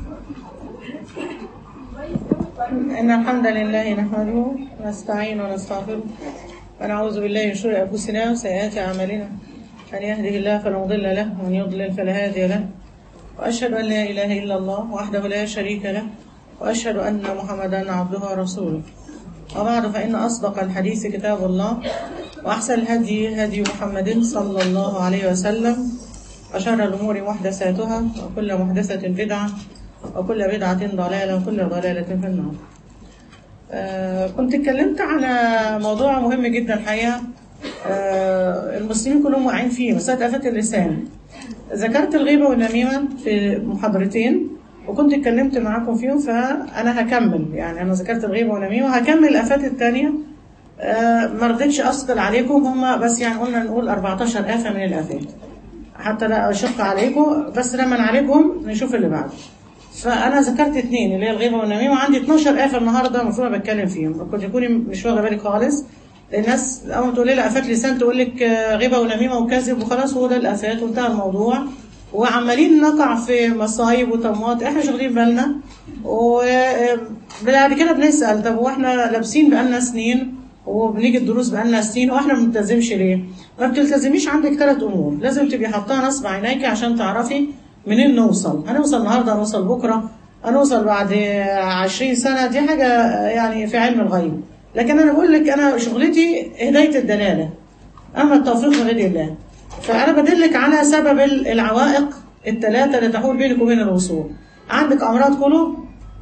إن الحمد لله نحمده ونستعين ونستغفره ونعوذ بالله من شرور أنفسنا وسيئات أعمالنا من يهده الله فلا مضل له ومن يضلل فلا هادي له وأشهد أن لا إله إلا الله وحده لا شريك له وأشهد أن محمدا عبده ورسوله وبعد فإن أصدق الحديث كتاب الله وأحسن الهدي هدي محمد صلى الله عليه وسلم وشر الأمور محدثاتها وكل محدثة بدعة وكل بدعة ضلالة وكل ضلالة في النار آه كنت اتكلمت على موضوع مهم جدا الحقيقة آه المسلمين كلهم واقعين فيه مسألة آفات اللسان ذكرت الغيبة والنميمة في محاضرتين وكنت اتكلمت معاكم فيهم فأنا هكمل يعني أنا ذكرت الغيبة والنميمة وهكمل الآفات التانية آه ما رضيتش أثقل عليكم هم بس يعني قلنا نقول 14 آفة من الآفات حتى لا أشق عليكم بس لما نعالجهم نشوف اللي بعده فانا ذكرت اثنين اللي هي الغيبه والنميمه وعندي 12 آفة النهارده المفروض بتكلم فيهم كنت تكوني مش واخده بالك خالص الناس اول ما تقول لي آفات لسان تقول لك غيبه ونميمه وكذب وخلاص هو ده الآفات وانتهى الموضوع وعمالين نقع في مصايب وطمات احنا مش واخدين بالنا وبعد كده بنسال طب واحنا لابسين بقالنا سنين وبنيجي الدروس بقالنا سنين واحنا ما بنلتزمش ليه؟ ما بتلتزميش عندك ثلاث امور لازم تبقي حاطاها نصب عينيك عشان تعرفي منين نوصل هنوصل النهارده هنوصل بكره هنوصل بعد 20 سنه دي حاجه يعني في علم الغيب لكن انا بقول لك انا شغلتي هدايه الدلاله اما التوفيق من يد الله فانا بدلك على سبب العوائق الثلاثه اللي تحول بينك وبين الوصول عندك امراض قلوب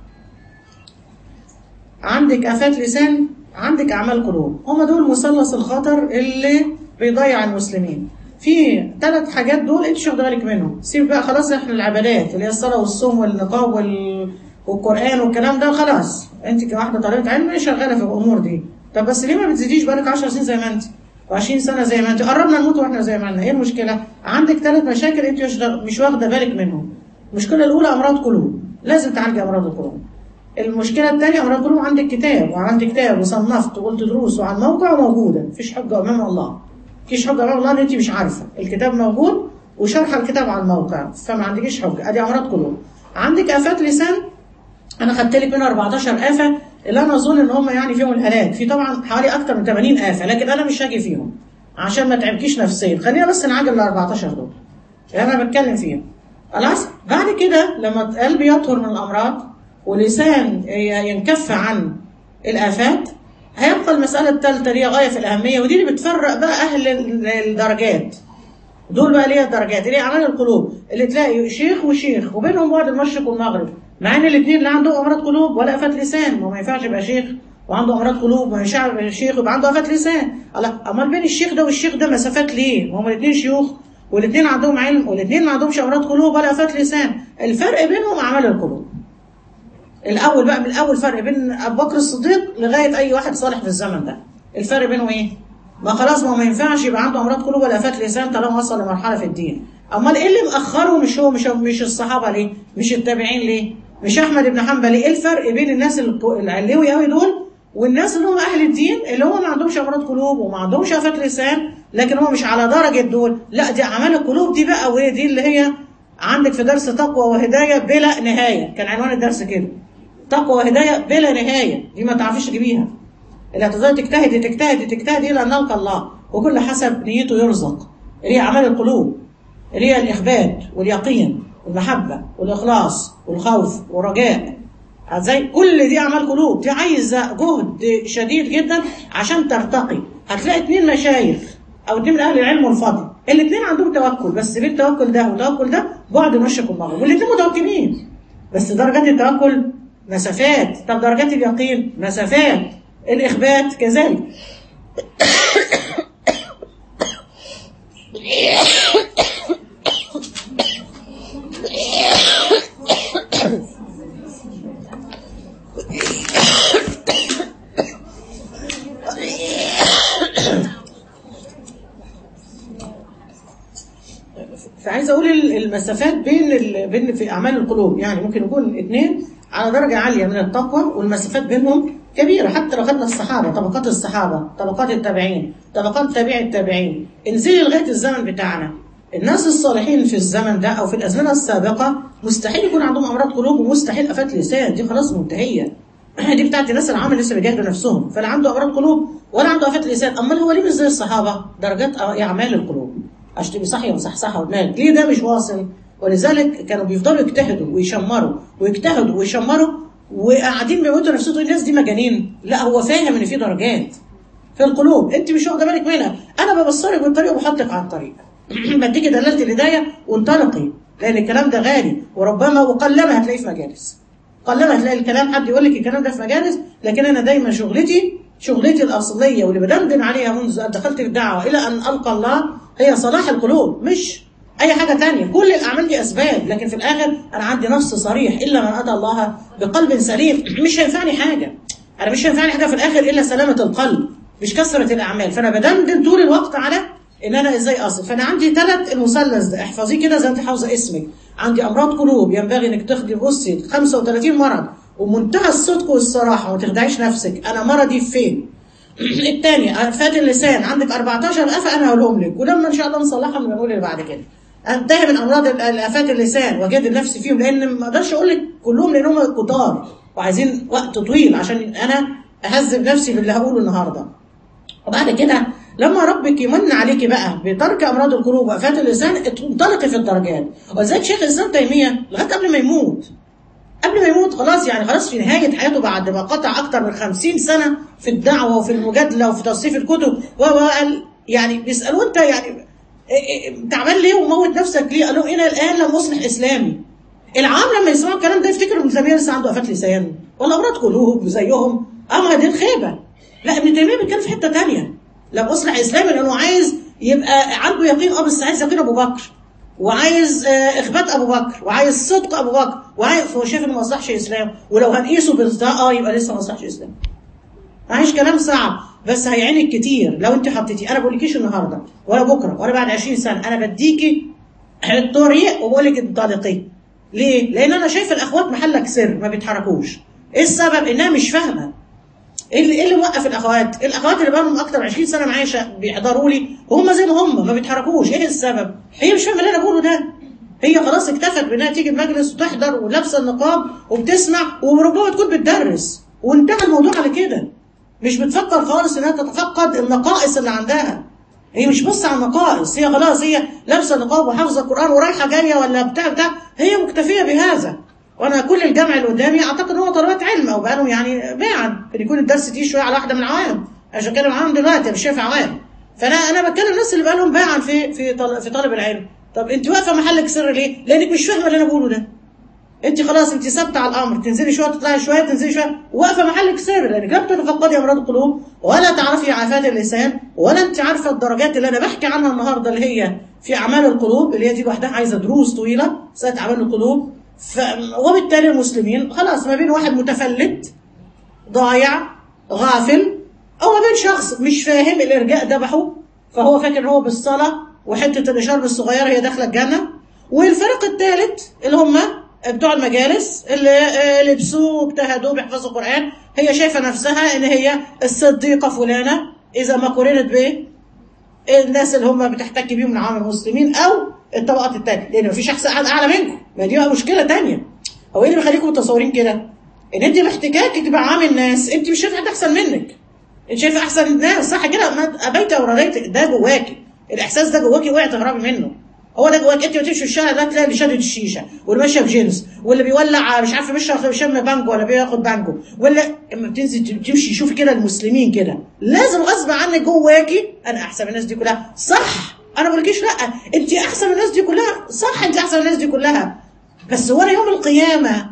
عندك افات لسان عندك اعمال قلوب هم دول مثلث الخطر اللي بيضيع المسلمين في ثلاث حاجات دول انت مش واخده بالك منهم سيب بقى خلاص احنا العبادات اللي هي الصلاه والصوم والنقاب وال... والقران والكلام ده خلاص انت كواحده طالبه علم شغاله في الامور دي طب بس ليه ما بتزيديش بالك 10 سنين زي ما انت و20 سنه زي ما انت قربنا نموت واحنا زي ما احنا ايه المشكله عندك ثلاث مشاكل انت مش واخده بالك منهم المشكله الاولى امراض قلوب لازم تعالجي امراض القلوب المشكله الثانيه امراض قلوب عندك كتاب وعندك كتاب وصنفت وقلت دروس وعلى الموقع وموجوده مفيش حجه امام الله مفيش حجه امام الله ان انت مش عارفه الكتاب موجود وشرح الكتاب على الموقع فما عندكيش حجه ادي امراض قلوب عندك افات لسان انا خدت لك منها 14 افه اللي انا اظن ان هم يعني فيهم الالات في طبعا حوالي اكتر من 80 افه لكن انا مش هاجي فيهم عشان ما تعبكيش نفسيا خلينا بس نعجل ال 14 دول انا بتكلم فيهم خلاص بعد كده لما قلبي يطهر من الامراض ولسان ينكف عن الافات هيبقى المسألة الثالثة دي غاية في الأهمية ودي اللي بتفرق بقى أهل الدرجات دول بقى ليها درجات اللي هي أعمال القلوب اللي تلاقي شيخ وشيخ وبينهم بعد المشرق والمغرب مع إن الاثنين لا عندهم أمراض قلوب ولا آفات لسان وما ينفعش يبقى شيخ وعنده أمراض قلوب وما ينفعش يبقى شيخ ويبقى عنده آفات لسان الله أمال بين الشيخ ده والشيخ ده مسافات ليه؟ هما الاثنين شيوخ والاثنين عندهم علم والاثنين ما عندهمش أمراض قلوب ولا آفات لسان الفرق بينهم أعمال القلوب الاول بقى من الاول فرق بين ابو بكر الصديق لغايه اي واحد صالح في الزمن ده الفرق بينهم ايه ما خلاص ما, ما ينفعش يبقى عنده امراض قلوب ولا افات لسان طالما وصل لمرحله في الدين امال ايه اللي مأخره مش هو مش مش الصحابه ليه مش التابعين ليه مش احمد بن حنبل ليه ايه الفرق بين الناس العلوي قوي دول والناس اللي هم اهل الدين اللي هم ما عندهمش امراض قلوب وما عندهمش افات لسان لكن هم مش على درجه دول لا دي اعمال القلوب دي بقى وهي دي اللي هي عندك في درس تقوى وهدايه بلا نهايه كان عنوان الدرس كده تقوى وهداية بلا نهاية دي ما تعرفيش تجيبيها اللي هتفضلي تجتهدي تجتهدي تجتهدي إلى أن نلقى الله وكل حسب نيته يرزق اللي هي أعمال القلوب اللي هي الإخبات واليقين والمحبة والإخلاص والخوف والرجاء زي كل دي أعمال قلوب دي عايزة جهد شديد جدا عشان ترتقي هتلاقي اتنين مشايخ أو اتنين من أهل العلم والفضل الاتنين عندهم توكل بس بين التوكل ده والتوكل ده بعد المشرق والمغرب والاتنين متوكلين بس درجات التوكل مسافات طب درجات اليقين مسافات الإخبات كذلك فعايز اقول المسافات بين ال... بين في اعمال القلوب يعني ممكن يكون اثنين على درجة عالية من التقوى والمسافات بينهم كبيرة حتى لو خدنا الصحابة طبقات الصحابة طبقات التابعين طبقات تابع التابعين انزلي لغاية الزمن بتاعنا الناس الصالحين في الزمن ده او في الازمنه السابقه مستحيل يكون عندهم امراض قلوب ومستحيل افات لسان دي خلاص منتهيه دي بتاعت الناس العامه اللي لسه بيجاهدوا نفسهم فلا عنده امراض قلوب ولا عنده افات لسان امال هو ليه مش زي الصحابه درجات اعمال القلوب عشان تبقى صاحيه ومصحصحه ودماغك ليه ده مش واصل ولذلك كانوا بيفضلوا يجتهدوا ويشمروا ويجتهدوا ويشمروا وقاعدين بيموتوا نفسهم الناس دي مجانين لا هو فاهم ان في درجات في القلوب انت مش واخده بالك منها انا ببصرك بالطريق وبحطك على الطريق بديكي دلاله الهدايه وانطلقي لان الكلام ده غالي وربما وقلما هتلاقيه في مجالس قلما هتلاقي الكلام حد يقول لك الكلام ده في مجالس لكن انا دايما شغلتي شغلتي الاصليه واللي بدندن عليها منذ ان دخلت في الدعوه الى ان القى الله هي صلاح القلوب مش اي حاجه تانية كل الاعمال دي اسباب لكن في الاخر انا عندي نص صريح الا من اتى الله بقلب سليم مش هينفعني حاجه انا مش هينفعني حاجه في الاخر الا سلامه القلب مش كثره الاعمال فانا بدندن طول الوقت على ان انا ازاي اصل فانا عندي ثلاث المثلث ده احفظيه كده زي انت حافظه اسمك عندي امراض قلوب ينبغي انك تاخدي بصي 35 مرض ومنتهى الصدق والصراحه وما تخدعيش نفسك انا مرضي فين الثاني افات اللسان عندك 14 افه انا هقولهم لك ولما ان شاء الله نصلحهم نقول اللي بعد كده انتهي من امراض الافات اللسان واجد نفسي فيهم لان ما اقدرش اقول لك كلهم لان هم كتار وعايزين وقت طويل عشان انا اهذب نفسي باللي هقوله النهارده وبعد كده لما ربك يمن عليكي بقى بترك امراض القلوب وافات اللسان انطلقي في الدرجات ولذلك شيخ الاسلام تيميه لغايه قبل ما يموت قبل ما يموت خلاص يعني خلاص في نهايه حياته بعد ما قطع اكتر من 50 سنه في الدعوه وفي المجادله وفي تصنيف الكتب وقال يعني بيسالوه انت يعني تعبان ليه وموت نفسك ليه؟ قالوا الى الان لم اصلح اسلامي. العام لما يسمعوا الكلام ده يفتكروا ابن تيميه لسه عنده افات لسان ولا امراض قلوب زيهم اه ما دي الخيبه. لا ابن تيميه بيتكلم في حته ثانيه. لم اصلح اسلامي لانه عايز يبقى عنده يقين اه بس عايز يقين ابو بكر. وعايز آه اخبات ابو بكر وعايز صدق ابو بكر وعايز هو شايف انه ما اصلحش اسلام ولو هنقيسه بالده اه يبقى لسه ما اصلحش اسلام. معيش كلام صعب بس هيعينك كتير لو انت حطيتي انا بقولكيش النهارده ولا بكره ولا بعد 20 سنه انا بديكي الطريق وبقول لك انطلقي ليه؟ لان انا شايف الاخوات محلك سر ما بيتحركوش ايه السبب؟ انها مش فاهمه ايه اللي ايه اللي موقف الاخوات؟ الاخوات اللي بقالهم اكتر من 20 سنه معايا بيحضروا لي وهم زي ما هم ما بيتحركوش ايه السبب؟ هي مش فاهمه اللي انا بقوله ده هي خلاص اكتفت بانها تيجي المجلس وتحضر ولابسه النقاب وبتسمع وربما تكون بتدرس وانتهى الموضوع على كده مش بتفكر خالص انها تتفقد النقائص اللي عندها هي مش بص على النقائص هي خلاص هي لابسه نقاب وحافظه القران ورايحه جايه ولا بتاع بتاع هي مكتفيه بهذا وانا كل الجمع اللي قدامي اعتقد ان هو طلبات علم او بقالهم يعني بعد يكون الدرس دي شويه على واحده من العوام عشان بتكلم عنهم دلوقتي مش شايف عوام فانا انا بتكلم الناس اللي بقالهم باعا في في طل- في طلب العلم طب انت واقفه محلك سر ليه؟ لانك مش فاهمه اللي انا بقوله ده انت خلاص انت ثابته على الامر تنزلي شويه تطلعي شويه تنزلي شويه واقفه محلك سر لانك لا بتتفقدي امراض القلوب ولا تعرفي عافات اللسان ولا انت عارفه الدرجات اللي انا بحكي عنها النهارده اللي هي في اعمال القلوب اللي هي دي لوحدها عايزه دروس طويله سنه اعمال القلوب ف... وبالتالي المسلمين خلاص ما بين واحد متفلت ضايع غافل او ما بين شخص مش فاهم الارجاء ذبحه فهو فاكر ان هو بالصلاه وحته الاشاره الصغيره هي داخله الجنه والفريق الثالث اللي هم بتوع المجالس اللي آه، لبسوه واجتهدوا بيحفظوا القران هي شايفه نفسها ان هي الصديقه فلانه اذا ما قرنت بايه الناس اللي هم بتحتك بيهم من عوام المسلمين او الطبقات التانية لان مفيش شخص قاعد اعلى منكم ما دي بقى مشكله تانية هو ايه اللي بيخليكم متصورين كده ان انت محتاجاك تبقى عامل ناس انت مش شايف حد احسن منك انت شايف احسن الناس صح كده ما ابيت او رضيت ده جواكي الاحساس ده جواكي اوعي تهربي منه هو ده جواك انت بتمشي في الشارع ده تلاقي اللي شادد الشيشه واللي ماشيه بجينز واللي بيولع مش عارف بيشرب بيشم بانجو ولا بياخد بانجو ولا اما بتنزل تمشي شوفي كده المسلمين كده لازم غصب عنك جواكي انا احسن من الناس دي كلها صح انا ما بقولكيش لا انت احسن من الناس دي كلها صح انت احسن من الناس دي كلها بس هو انا يوم القيامه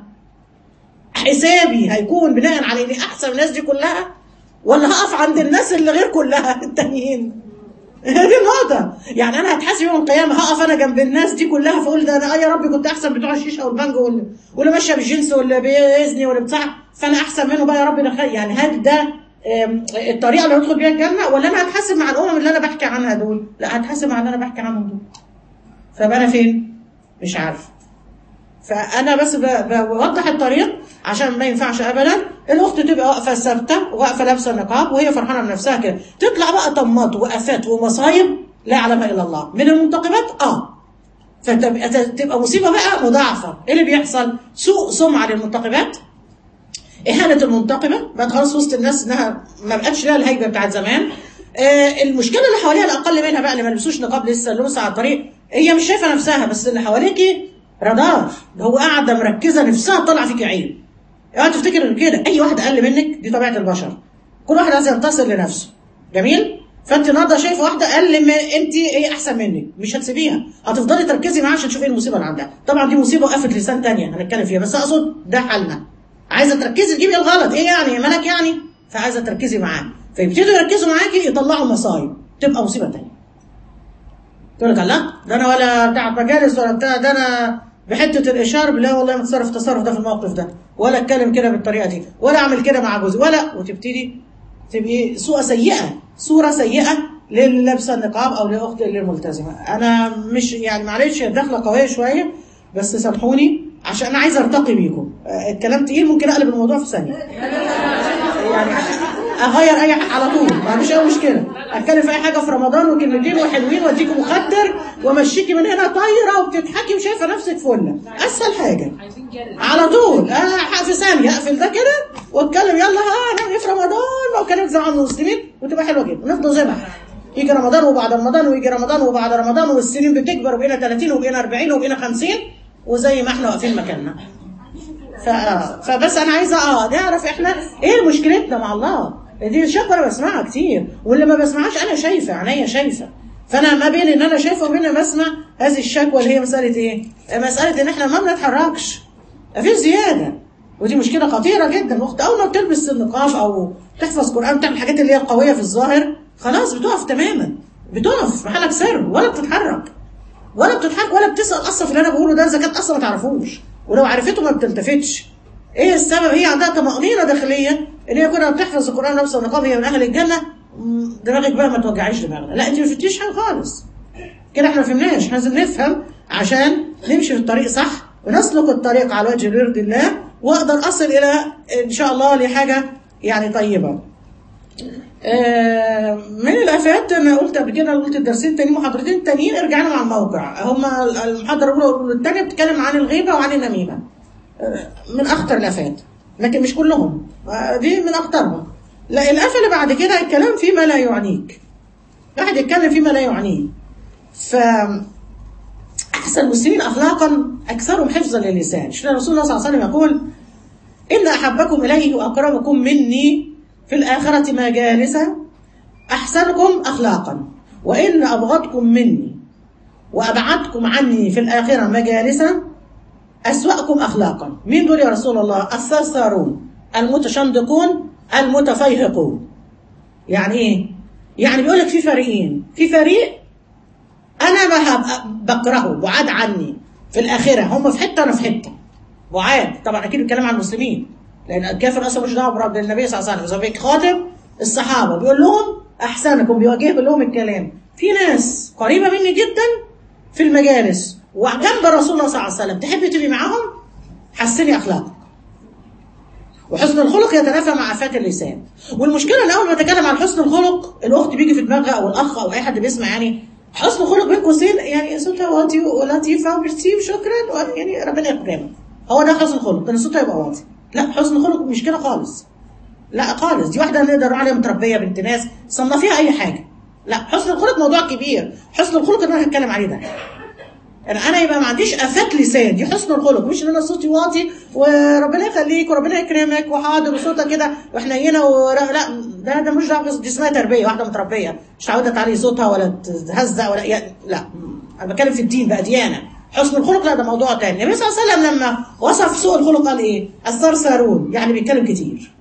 حسابي هيكون بناء على اني احسن من الناس دي كلها ولا هقف عند الناس اللي غير كلها التانيين هي دي النقطة يعني أنا هتحاسب يوم القيامة هقف أنا جنب الناس دي كلها فأقول ده أنا آه يا ربي كنت أحسن بتوع الشيشة والبانجو واللي, واللي ماشية بالجنس واللي بيزني واللي بتاع فأنا أحسن منه بقى يا ربي دخل يعني هل ده آم، الطريقة اللي هدخل بيها الجنة ولا أنا هتحاسب مع الأمم اللي أنا بحكي عنها دول؟ لا هتحاسب مع اللي أنا بحكي عنهم دول فبقى أنا فين؟ مش عارفة فانا بس ب- بوضح الطريق عشان ما ينفعش ابدا الاخت تبقى واقفه ثابته واقفه لابسه نقاب وهي فرحانه بنفسها كده تطلع بقى طماط وافات ومصايب لا يعلمها الا الله من المنتقبات اه فتبقى تبقى مصيبه بقى مضاعفه ايه اللي بيحصل سوء سمعه للمنتقبات اهانه المنتقبه بقت خلاص وسط الناس انها ما بقتش لها الهيبه بتاعت زمان آه المشكله اللي حواليها الاقل منها بقى اللي ما لبسوش نقاب لسه اللي لسه على الطريق هي مش شايفه نفسها بس اللي حواليكي رادار ده هو قاعده مركزه نفسها طالعه فيك عين اوعى تفتكر ان كده اي واحد اقل منك دي طبيعه البشر كل واحد عايز ينتصر لنفسه جميل فانت النهارده شايفه واحده اقل من انت هي احسن منك مش هتسيبيها هتفضلي تركزي معاها عشان تشوفي ايه المصيبه اللي عندها طبعا دي مصيبه وقفت لسان تانية هنتكلم فيها بس اقصد ده حالنا عايزه تركزي تجيبي الغلط ايه يعني مالك يعني فعايزه تركزي معاه فيبتدوا يركزوا معاكي يطلعوا مصايب تبقى مصيبه تانية تقول لك لا ده انا ولا بتاع مجالس ولا بتاع ده انا بحته الاشاره لا والله ما اتصرف التصرف ده في الموقف ده ولا اتكلم كده بالطريقه دي ولا اعمل كده مع جوزي ولا وتبتدي تبقي صوره سيئه صوره سيئه للي لابسه النقاب او لاخت اللي ملتزمه انا مش يعني معلش داخله قويه شويه بس سامحوني عشان انا عايزه ارتقي بيكم آه، الكلام تقيل ممكن اقلب الموضوع في ثانيه يعني اغير اي حاجه على طول ما عنديش اي مشكله اتكلم في اي حاجه في رمضان وكلمتين وحلوين واديكم مخدر وامشيكي من هنا طايره وبتضحكي وشايفه نفسك فله اسهل حاجه على طول انا في ثانيه اقفل ده كده واتكلم يلا ها هنعمل ايه في رمضان واكلمك زي عن المسلمين وتبقى حلوه جدا ونفضل زي ما احنا يجي رمضان وبعد رمضان ويجي رمضان وبعد رمضان والسنين بتكبر وبقينا 30 وبقينا 40 وبقينا 50 وزي ما احنا واقفين مكاننا ف... فبس انا عايزه اه نعرف احنا ايه مشكلتنا مع الله دي شكوى انا بسمعها كتير واللي ما بسمعهاش انا شايفه عينيا شايفه فانا ما بين ان انا شايفه وبين ان بسمع هذه الشكوى اللي هي مساله ايه؟ مساله ان احنا ما بنتحركش مفيش زياده ودي مشكله خطيره جدا الاخت اول ما بتلبس النقاب او تحفظ قران تعمل الحاجات اللي هي القويه في الظاهر خلاص بتقف تماما بتقف محلك سر ولا بتتحرك ولا بتضحك ولا بتسال اصلا في اللي انا بقوله ده اذا كانت اصلا ما تعرفوش ولو عرفته ما بتلتفتش ايه السبب هي عندها طمانينه داخليه ان هي كنا بتحفظ القران لابسه النقاب هي من اهل الجنه مم، دماغك بقى ما توجعيش دماغنا لا انت ما شفتيش حاجه خالص كده احنا ما فهمناش إحنا لازم نفهم عشان نمشي في الطريق صح ونسلك الطريق على وجه يرضي الله واقدر اصل الى ان شاء الله لحاجه يعني طيبه آه، من الافات انا قلت قبل كده قلت الدرسين التانيين محاضرتين التانيين ارجعنا مع الموقع هما المحاضره الاولى والثانيه بتتكلم عن الغيبه وعن النميمه آه، من اخطر الافات لكن مش كلهم آه، دي من اخطرهم لا الافه اللي بعد كده الكلام فيما لا يعنيك واحد يتكلم فيما لا يعنيه ف احسن المسلمين اخلاقا اكثرهم حفظا للسان شفنا رسول الله صلى الله عليه وسلم يقول ان احبكم الي واكرمكم مني في الآخرة مجالسا أحسنكم أخلاقا وإن أبغضكم مني وأبعدكم عني في الآخرة مجالسا أسوأكم أخلاقا مين دول يا رسول الله الثرثارون المتشندقون المتفيهقون يعني إيه يعني بيقول لك في فريقين في فريق أنا ما هبقى بكرهه بعاد عني في الآخرة هم في حتة أنا في حتة بعاد طبعا أكيد الكلام عن المسلمين لان الكافر اصلا مش دعوه برب النبي صلى الله عليه وسلم اذا خاطب الصحابه بيقول لهم احسنكم بيوجه لهم الكلام في ناس قريبه مني جدا في المجالس وجنب رسول الله صلى الله عليه وسلم تحبي تبقي معاهم حسني اخلاقك وحسن الخلق يتنافى مع افات اللسان والمشكله ان اول ما اتكلم عن حسن الخلق الاخت بيجي في دماغها او الاخ او اي حد بيسمع يعني حسن الخلق بين قوسين يعني صوتها واطي ولطيفه وميرسي وشكرا يعني ربنا يكرمك هو ده حسن الخلق ان صوتها يبقى واطي لا حسن الخلق مش كده خالص لا خالص دي واحده نقدر نقول عليها متربيه بنت ناس صنفيها اي حاجه لا حسن الخلق موضوع كبير حسن الخلق اللي انا هتكلم عليه ده يعني انا يبقى ما عنديش افات لسان دي حسن الخلق مش ان انا صوتي واطي وربنا يخليك وربنا يكرمك وحاضر وصوتك كده وحنينه ور... لا ده ده مش دعوه دي اسمها تربيه واحده متربيه مش عودت عليه صوتها ولا تهزق ولا يعني لا انا بتكلم في الدين بقى ديانه حسن الخلق لا ده موضوع تاني النبي صلى الله عليه وسلم لما وصف سوء الخلق قال ايه الثرثارون يعني بيتكلم كتير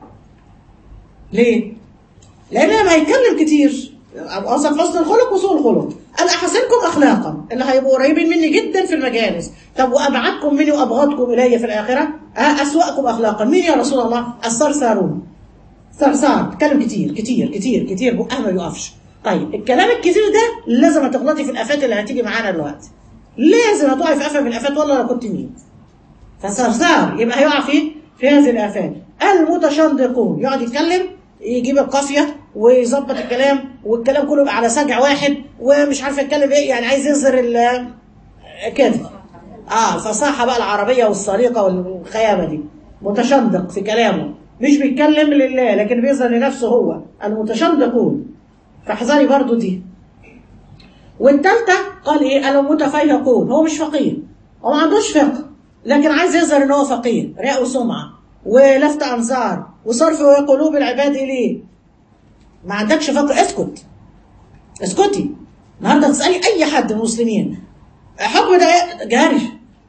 ليه لان لما هيتكلم كتير وصف حسن الخلق وسوء الخلق قال احسنكم اخلاقا اللي هيبقوا قريبين مني جدا في المجالس طب وابعدكم مني وابغضكم الي في الاخره أه اسواكم اخلاقا مين يا رسول الله الثرثارون ثرثار بيتكلم كتير كتير كتير كتير بقها ما بيقفش طيب الكلام الكتير ده لازم تغلطي في الافات اللي هتيجي معانا دلوقتي لازم هتقعي في افه من الافات والله لو كنت مين فصرصار يبقى هيقع في في هذه الافات المتشندقون يقعد يتكلم يجيب القافيه ويظبط الكلام والكلام كله يبقى على سجع واحد ومش عارف يتكلم ايه يعني عايز يظهر كده اه الفصاحه بقى العربيه والسريقه والخيابه دي متشندق في كلامه مش بيتكلم لله لكن بيظهر لنفسه هو المتشندقون فاحذري برضو دي والثالثه قال ايه قالوا متفيهقون هو مش فقيه هو ما عندوش فقه لكن عايز يظهر ان هو فقيه رياء وسمعه ولفت انظار وصرف قلوب العباد اليه ما عندكش فقه اسكت اسكتي النهارده تسالي اي حد من المسلمين حكم ده إيه؟ جاري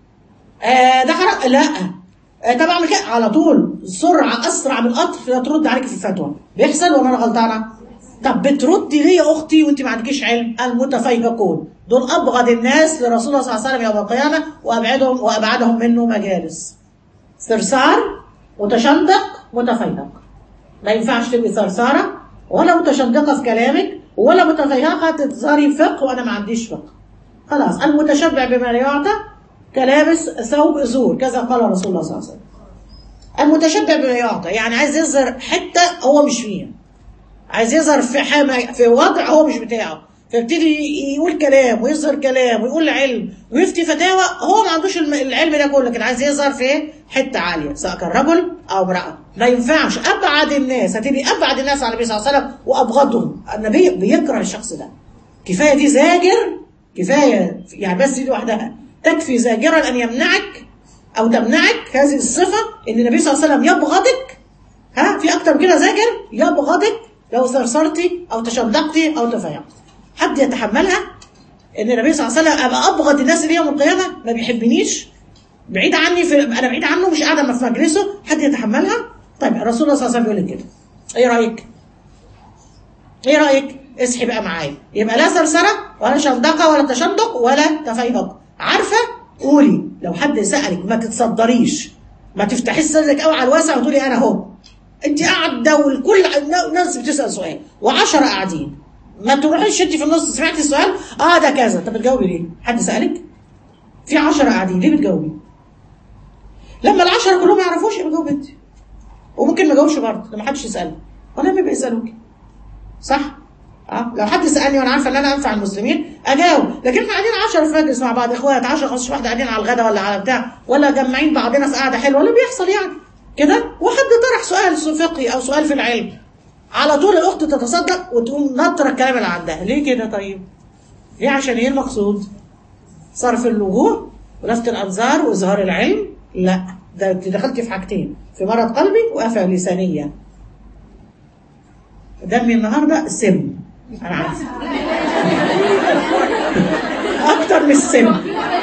آه ده حرام لا آه طب اعمل كده على طول سرعه اسرع من القطر ترد عليك في الفتوى بيحصل ولا انا غلطانه طب بتردي ليه يا اختي وانت ما عندكيش علم المتفيهقون دول ابغض الناس لرسول الله صلى الله عليه وسلم يوم القيامه وابعدهم وابعدهم منه مجالس ثرثار متشندق متفيهق ما ينفعش تبقي ثرثاره ولا متشندقه في كلامك ولا متفيهقه تظهري فقه وانا ما عنديش فقه خلاص المتشبع بما لا يعطى كلابس ثوب زور كذا قال رسول الله صلى الله عليه وسلم المتشبع بما يعطى يعني عايز يظهر حته هو مش فيها عايز يظهر في حما في وضع هو مش بتاعه فيبتدي يقول كلام ويظهر كلام ويقول علم ويفتي فتاوى هو ما عندوش الم- العلم ده كله لكن عايز يظهر في حته عاليه سواء كان رجل او امراه ما ينفعش ابعد الناس هتبقي ابعد الناس عن النبي صلى الله عليه وسلم وابغضهم النبي بيكره الشخص ده كفايه دي زاجر كفايه يعني بس دي لوحدها تكفي زاجرا ان يمنعك او تمنعك هذه الصفه ان النبي صلى الله عليه وسلم يبغضك ها في اكتر من كده زاجر يبغضك لو ثرثرتي او تشدقتي او تفيقتي حد يتحملها ان النبي صلى الله عليه وسلم ابقى ابغض الناس اللي يوم القيامه ما بيحبنيش بعيد عني في انا بعيد عنه مش قاعده في مجلسه حد يتحملها طيب الرسول صلى الله عليه وسلم بيقول لك كده ايه رايك ايه رايك اصحي بقى معايا يبقى لا ثرثره ولا شندقه ولا تشندق ولا تفيهق عارفه قولي لو حد سالك ما تتصدريش ما تفتحيش صدرك قوي على الواسع وتقولي انا اهو انت قاعده والكل الناس بتسال سؤال وعشرة قاعدين ما تروحيش انت في النص سمعتي السؤال اه ده كذا طب بتجاوبي ليه حد سالك في عشرة قاعدين ليه بتجاوبي لما العشرة كلهم ما يعرفوش يبقى جاوب انت وممكن ما جاوبش برضه لما حدش يساله ولا بيبقى يسالوك صح اه لو حد سالني وانا عارفه ان انا انفع المسلمين اجاوب لكن احنا قاعدين 10 في مجلس مع بعض اخوات 10 15 واحده قاعدين على الغدا ولا على بتاع ولا جمعين بعضنا في قعده حلوه ولا بيحصل يعني كده وحد طرح سؤال فقهي او سؤال في العلم على طول الاخت تتصدق وتقوم نطره الكلام اللي عندها ليه كده طيب ليه عشان ايه المقصود صرف الوجوه ولفت الانظار واظهار العلم لا ده انت دخلتي في حاجتين في مرض قلبي وافه لسانيه دمي النهارده سم انا عارفه اكتر من السم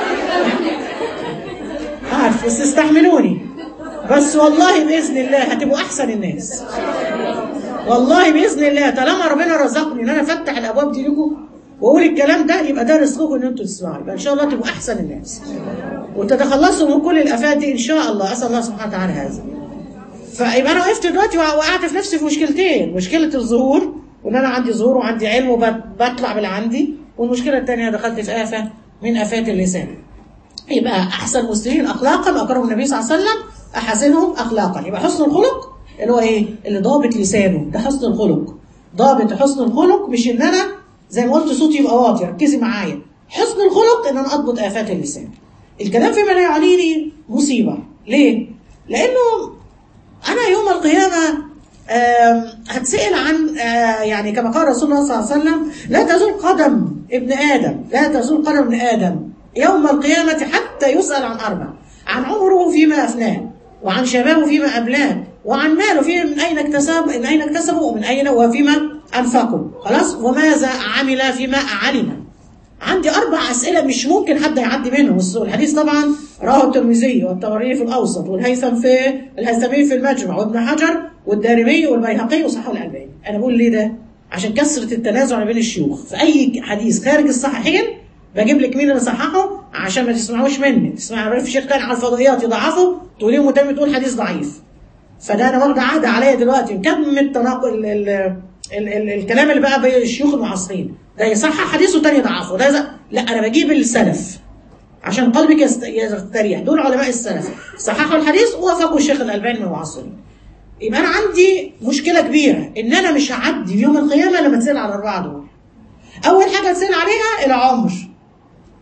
عارف بس استحملوني بس والله باذن الله هتبقوا احسن الناس والله باذن الله طالما ربنا رزقني ان انا افتح الابواب دي لكم واقول الكلام ده يبقى ده رزقكم ان انتوا تسمعوا يبقى ان شاء الله تبقوا احسن الناس وتتخلصوا من كل الافات دي ان شاء الله اسال الله سبحانه وتعالى هذا فيبقى انا وقفت دلوقتي وقعت في نفسي في مشكلتين مشكله الظهور وان انا عندي ظهور وعندي علم وبطلع باللي عندي والمشكله الثانيه دخلت في افه من افات اللسان يبقى احسن المسلمين اخلاقا اكرم النبي صلى الله عليه وسلم احسنهم اخلاقا يبقى حسن الخلق اللي هو ايه اللي ضابط لسانه ده حسن الخلق ضابط حسن الخلق مش ان انا زي ما قلت صوتي يبقى واطي ركزي معايا حسن الخلق ان انا اضبط افات اللسان الكلام فيما لا يعنيني مصيبه ليه لانه انا يوم القيامه آم، هتسأل عن آه، يعني كما قال رسول الله صلى الله عليه وسلم لا تزول قدم ابن آدم لا تزول قدم ابن آدم يوم القيامة حتى يسأل عن أربع عن عمره فيما أفناه وعن شبابه فيما أبلاه وعن ماله فيه من أين اكتسب من أين اكتسبه ومن أين وفيما أنفقه خلاص وماذا عمل فيما علم عندي أربع أسئلة مش ممكن حد يعدي منهم الحديث طبعا رواه الترمذي والطبراني في الأوسط والهيثم في الهيثمي في المجمع وابن حجر والدارمي والبيهقي وصححه الألباني أنا بقول ليه ده؟ عشان كثرة التنازع ما بين الشيوخ في أي حديث خارج الصحيحين بجيب لك مين اللي صححه عشان ما تسمعوش مني تسمع في شيخ تاني على الفضائيات يضعفه تقولي متم تقول حديث ضعيف فده انا واخده عهد عليا دلوقتي كم التناقض ال ال ال ال الكلام اللي بقى بين الشيوخ المعاصرين ده يصحح حديث وتاني يضعفه ده يز- لا انا بجيب السلف عشان قلبك يست- يستريح دول علماء السلف صححوا الحديث ووافقوا الشيخ الالباني من المعاصرين يبقى انا عندي مشكله كبيره ان انا مش هعدي يوم القيامه لما اتسال على الاربعه دول اول حاجه اتسال عليها العمر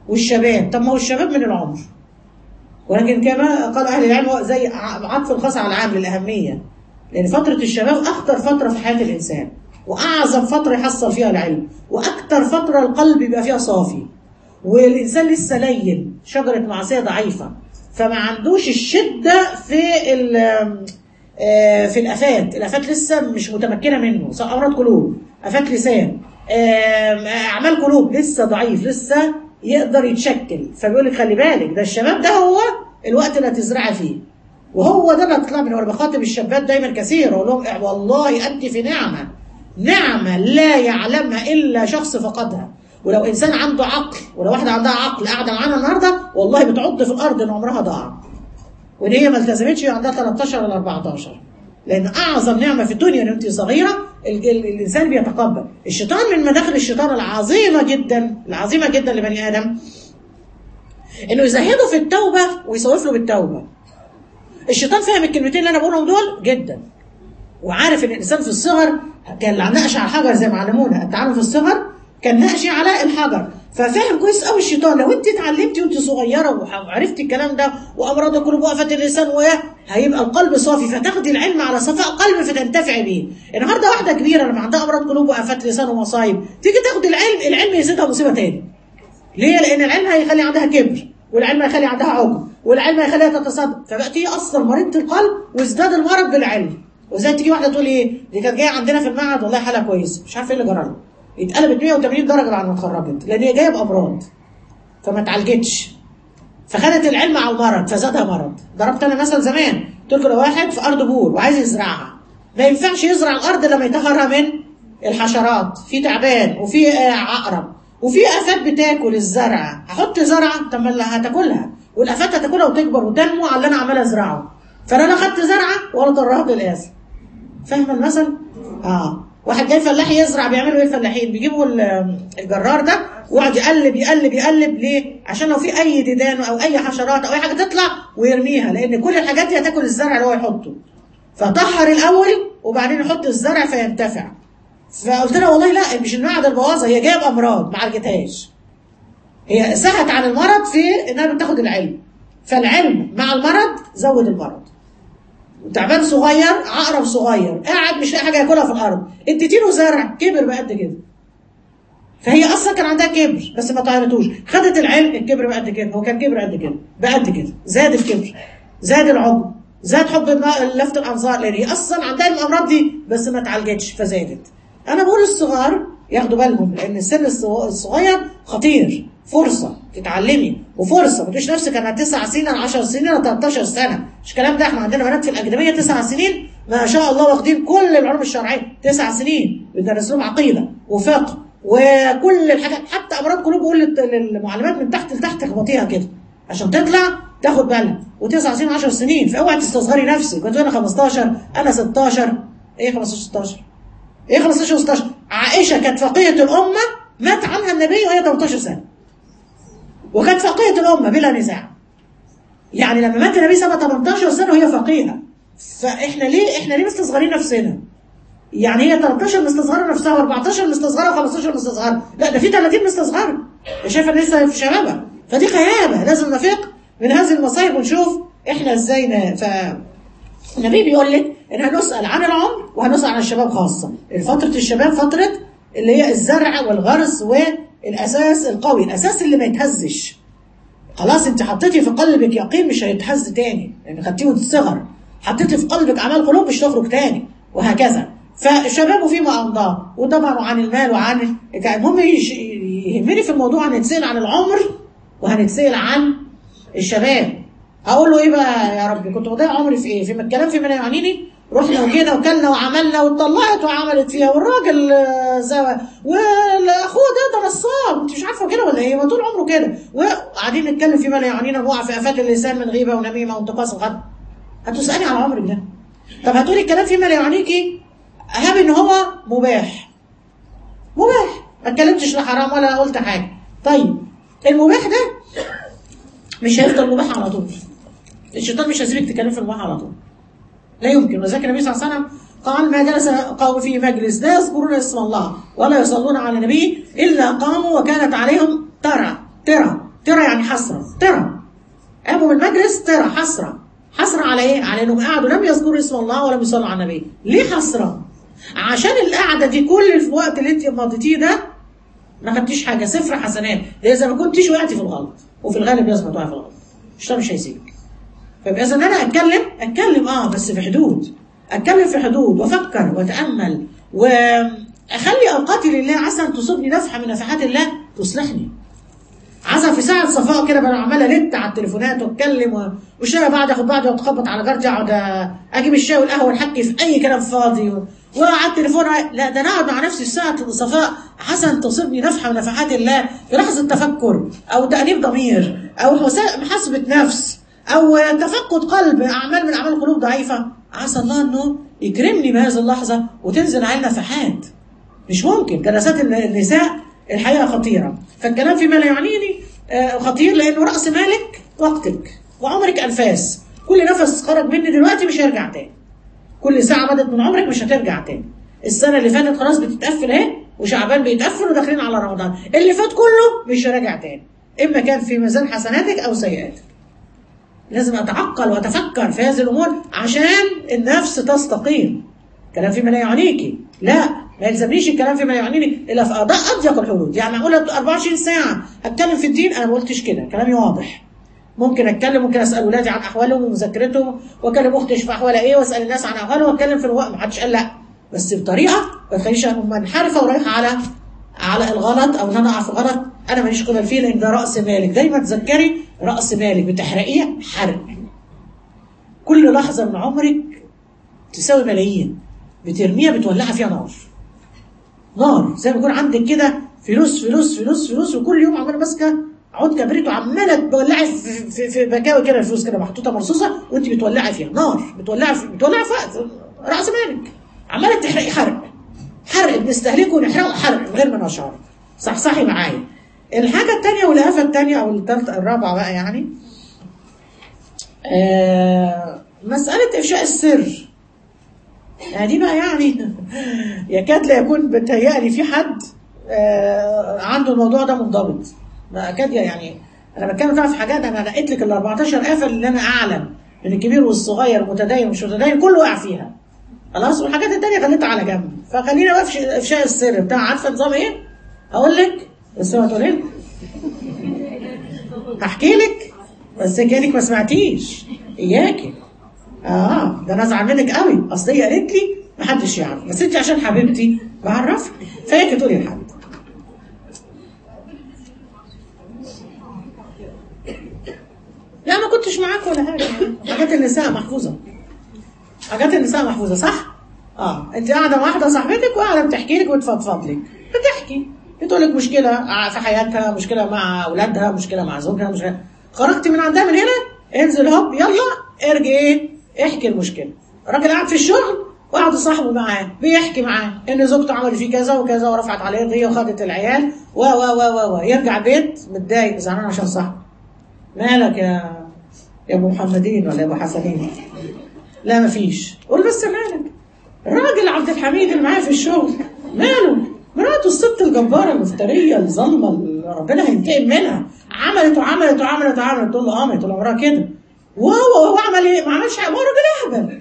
والشباب طب ما هو الشباب من العمر ولكن كما قال اهل العلم زي عطف الخاص على العام للاهميه لان فتره الشباب اخطر فتره في حياه الانسان واعظم فتره يحصل فيها العلم واكثر فتره القلب يبقى فيها صافي والانسان لسه لين شجره معصيه ضعيفه فما عندوش الشده في ال- آه، في الافات الافات لسه مش متمكنه منه سواء امراض قلوب افات لسان آم، اعمال قلوب لسه ضعيف لسه يقدر يتشكل فبيقول لك خلي بالك ده الشباب ده هو الوقت اللي هتزرعي فيه وهو ده اللي هتطلع منه وانا بخاطب الشابات دايما كثير اقول لهم إح- والله انت في نعمه نعمه لا يعلمها الا شخص فقدها ولو انسان عنده عقل ولو واحده عندها عقل قاعده معانا النهارده والله بتعض في الارض ان عمرها ضاع وان هي ما التزمتش عندها 13 ولا 14 لان اعظم نعمه في الدنيا ان انت صغيره ال- ال- الانسان بيتقبل الشيطان من مداخل الشيطان العظيمه جدا العظيمه جدا لبني ادم انه يزهده في التوبه ويسوف له بالتوبه الشيطان فاهم الكلمتين اللي انا بقولهم دول جدا وعارف ان الانسان في الصغر كان نقش على الحجر زي ما علمونا التعامل في الصغر كان نقش على الحجر ففاهم كويس قوي الشيطان لو انت اتعلمتي وانت صغيره وعرفتي الكلام ده وامراض القلوب وقفت اللسان وياه هيبقى القلب صافي فتاخدي العلم على صفاء قلب فتنتفعي بيه النهارده واحده كبيره لما عندها امراض قلوب وقفت لسان ومصايب تيجي تاخدي العلم العلم يزيدها مصيبه تاني ليه؟ لأن العلم هيخلي عندها كبر والعلم هيخلي عندها عجب والعلم هيخليها تتصدق فبقت هي أصلا مريضة القلب وازداد المرض بالعلم وزي تيجي واحدة تقول إيه دي كانت جاية عندنا في المعهد والله حالها كويس مش عارفة إيه اللي جرى لها اتقلبت 180 درجة بعد ما اتخرجت لأن هي جاية بأمراض فما اتعالجتش فخدت العلم على المرض فزادها مرض ضربت انا مثل زمان قلت لكم لو واحد في ارض بور وعايز يزرعها ما ينفعش يزرع الارض لما يطهرها من الحشرات في تعبان وفي آه، عقرب وفي افات بتاكل الزرع هحط زرعه طب ما اللي هتاكلها والافات هتاكلها وتكبر وتنمو على اللي انا عمال ازرعه فانا لا خدت زرعه ولا ضرها للاسف فاهم المثل؟ اه واحد جاي فلاح يزرع بيعملوا ايه الفلاحين؟ بيجيبوا ال- الجرار ده ويقعد يقلب يقلب يقلب ليه؟ عشان لو في اي ديدان او اي حشرات او اي حاجه تطلع ويرميها لان كل الحاجات دي هتاكل الزرع اللي هو يحطه. فطهر الاول وبعدين يحط الزرع فينتفع. فقلت لها والله لا مش المعدة البوظه هي جايه بامراض ما عالجتهاش. هي سهت عن المرض في انها بتاخد العلم. فالعلم مع المرض زود المرض. تعبان صغير عقرب صغير قاعد مش لاقي حاجه ياكلها في الارض اديتي له زرع كبر بقى قد كده فهي اصلا كان عندها كبر بس ما طهرتوش خدت العلم الكبر بقى قد كده هو كان كبر قد كده بقى قد كده زاد الكبر زاد العجب زاد حب النا- لفت الانظار لان هي اصلا عندها الامراض دي بس ما اتعالجتش فزادت انا بقول الصغار ياخدوا بالهم لان السن الصغ- الصغير خطير فرصه تتعلمي وفرصه ما تقوليش نفسك انا 9 سنين انا 10 سنين انا 13 سنه مش الكلام ده احنا عندنا بنات في الاكاديميه 9 سنين ما شاء الله واخدين كل العلوم الشرعيه 9 سنين بندرس لهم عقيده وفقه وكل الحاجات حتى امراض قلوب بقول للت- للمعلمات من تحت لتحت اخبطيها كده عشان تطلع تاخد بالها وتسع سنين 10 سنين فاوعي تستصغري نفسك كنت انا 15 انا 16 ايه 15 16 ايه 15 16 عائشه كانت فقيه الامه مات عنها النبي وهي 18 سنه وكانت فقيه الامه بلا نزاع يعني لما مات النبي سنه 18 سنه وهي فقيهه فاحنا ليه احنا ليه مستصغرين نفسنا يعني هي 13 مستصغره نفسها و14 مستصغره و15 مستصغره لا ده في 30 مستصغره شايفه ان لسه في شبابها فدي غيابه لازم نفيق من هذه المصايب ونشوف احنا ازاي ن... ف النبي بيقول لك ان هنسال عن العمر وهنسال عن الشباب خاصه فتره الشباب فتره اللي هي الزرع والغرس والاساس القوي الاساس اللي ما يتهزش خلاص انت حطيتي في قلبك يقين مش هيتهز تاني لان خدتيه من الصغر حطيتي في قلبك اعمال قلوب مش تخرج تاني وهكذا فالشباب فيما امضى وطبعا عن المال وعن المهم يش- يهمني في الموضوع هنتسال عن العمر وهنتسال عن الشباب هقول له ايه بقى يا ربي كنت بضيع عمري في ايه في الكلام في من يعنيني رحنا وجينا وكلنا وعملنا واتطلعت وعملت فيها والراجل آه، زوى والاخوه ده ده نصاب انت مش عارفه كده ولا ايه ما طول عمره كده وقاعدين نتكلم في ما لا يعنينا نوقع في افات اللسان من غيبه ونميمه وانتقاص الغد هتسالي عن عمرك ده طب هتقولي الكلام فيما لا يعنيكي هاب ان هو مباح مباح ما اتكلمتش لا حرام ولا قلت حاجه طيب المباح ده مش هيفضل مباح على طول الشيطان مش هيسيبك تتكلم في المباح على طول لا يمكن وذلك النبي صلى الله عليه وسلم قال ما جلس قوم في مجلس لا يذكرون اسم الله ولا يصلون على النبي الا قاموا وكانت عليهم ترى ترى ترى يعني حسره ترى قاموا من المجلس ترى حسره حسره على ايه؟ على انهم قعدوا لم يذكروا اسم الله ولم يصلوا على النبي ليه حسره؟ عشان القعده دي كل الوقت اللي انت مضيتيه ده ما خدتيش حاجه صفر حسنات ده اذا ما كنتيش وقعتي في الغلط وفي الغالب لازم تقعي في الغلط الشيطان مش هيسيبك فيبقى اذا انا اتكلم اتكلم اه بس في حدود اتكلم في حدود وافكر واتامل واخلي اوقاتي لله عسى ان تصيبني نفحه من نفحات الله تصلحني عسى في ساعه صفاء كده بقى عمال الت على التليفونات واتكلم و- والشاي بعد اخد بعضي واتخبط على جارتي اقعد اجيب الشاي والقهوه ونحكي في اي كلام فاضي و- وعلى التليفون لا ده انا اقعد مع نفسي في ساعه صفاء عسى ان تصيبني نفحه من نفحات الله في لحظه تفكر او تانيب ضمير او حسا- محاسبه نفس او تفقد قلب اعمال من اعمال القلوب ضعيفه عسى الله انه يكرمني بهذه اللحظه وتنزل علينا نفحات مش ممكن جلسات النساء الحقيقه خطيره فالكلام فيما لا يعنيني آه، خطير لانه راس مالك وقتك وعمرك انفاس كل نفس خرج مني دلوقتي مش هيرجع تاني كل ساعه مضت من عمرك مش هترجع تاني السنه اللي فاتت خلاص بتتقفل اهي وشعبان بيتقفل وداخلين على رمضان اللي فات كله مش راجع تاني اما كان في ميزان حسناتك او سيئاتك لازم اتعقل واتفكر في هذه الامور عشان النفس تستقيم كلام فيما لا يعنيكي لا ما يلزمنيش الكلام فيما يعنيني الا في اضاء اضيق الحدود يعني اقول 24 ساعه اتكلم في الدين انا ما قلتش كده كلامي واضح ممكن اتكلم ممكن اسال ولادي عن احوالهم ومذاكرتهم واكلم اختي اشوف احوالها ايه واسال الناس عن احوالهم واتكلم في الوقت ما حدش قال لا بس بطريقه ما تخليش منحرفه ورايحه على على الغلط او ان انا اقع في غلط انا ماليش قبل فيه لان ده راس مالك دايما تذكري راس مالك بتحرقيه حرق كل لحظه من عمرك تساوي ملايين بترميها بتولعها فيها نار نار زي ما يكون عندك كده فلوس فلوس فلوس فلوس وكل يوم عماله ماسكه عود كبريت وعماله تولعي في, في, في بكاوي كده الفلوس كده محطوطه مرصوصه وانت بتولعي فيها نار بتولعي في بتولعي في راس مالك عماله تحرقي حرق حرق بنستهلكه ونحرقه حرق من غير ما نشعر صحصحي معايا الحاجه الثانيه والافه الثانيه او الثالثه الرابعه بقى يعني آه مساله افشاء السر يعني دي بقى يعني يكاد لا يكون بتهيألي في حد آه عنده الموضوع ده منضبط ما اكاد يعني انا بتكلم فيها في حاجات انا لقيت لك ال 14 قفل اللي انا اعلم من الكبير والصغير المتدين ومش متدين كله وقع فيها خلاص والحاجات التانية خليتها على جنب فخلينا بقى في افشاء السر بتاع عارفه نظام ايه؟ هقول لك بس ما تقولي لي هحكي لك بس كانك ما سمعتيش اياكي اه ده انا ازعل منك قوي اصل هي قالت لي ما حدش يعرف بس انت عشان حبيبتي بعرفك فهيك تقولي لحد لا ما كنتش معاك ولا حاجه حاجات النساء محفوظه حاجات النساء محفوظه صح؟ اه انت قاعده مع واحده صاحبتك وقاعده بتحكي لك وتفضفض لك بتحكي بتقول لك مشكله في حياتها مشكله مع اولادها مشكله مع زوجها مشكله خرجت من عندها من هنا انزل هوب يلا ارجع ايه احكي المشكله الراجل قاعد في الشغل وقعد صاحبه معاه بيحكي معاه ان زوجته عملت فيه كذا وكذا ورفعت عليه قضيه وخدت العيال و و و و و يرجع البيت متضايق زعلان عشان صاحبه مالك يا يا ابو محمدين ولا يا ابو حسنين لا مفيش قول بس مالك الراجل عبد الحميد اللي معايا في الشغل ماله مراته الست الجباره المفتريه الظالمه اللي ربنا هينتقم منها عملت وعملت وعملت وعملت تقول له قامت تقول لها كده وهو هو عمل ايه؟ ما عملش حاجه ما هو راجل اهبل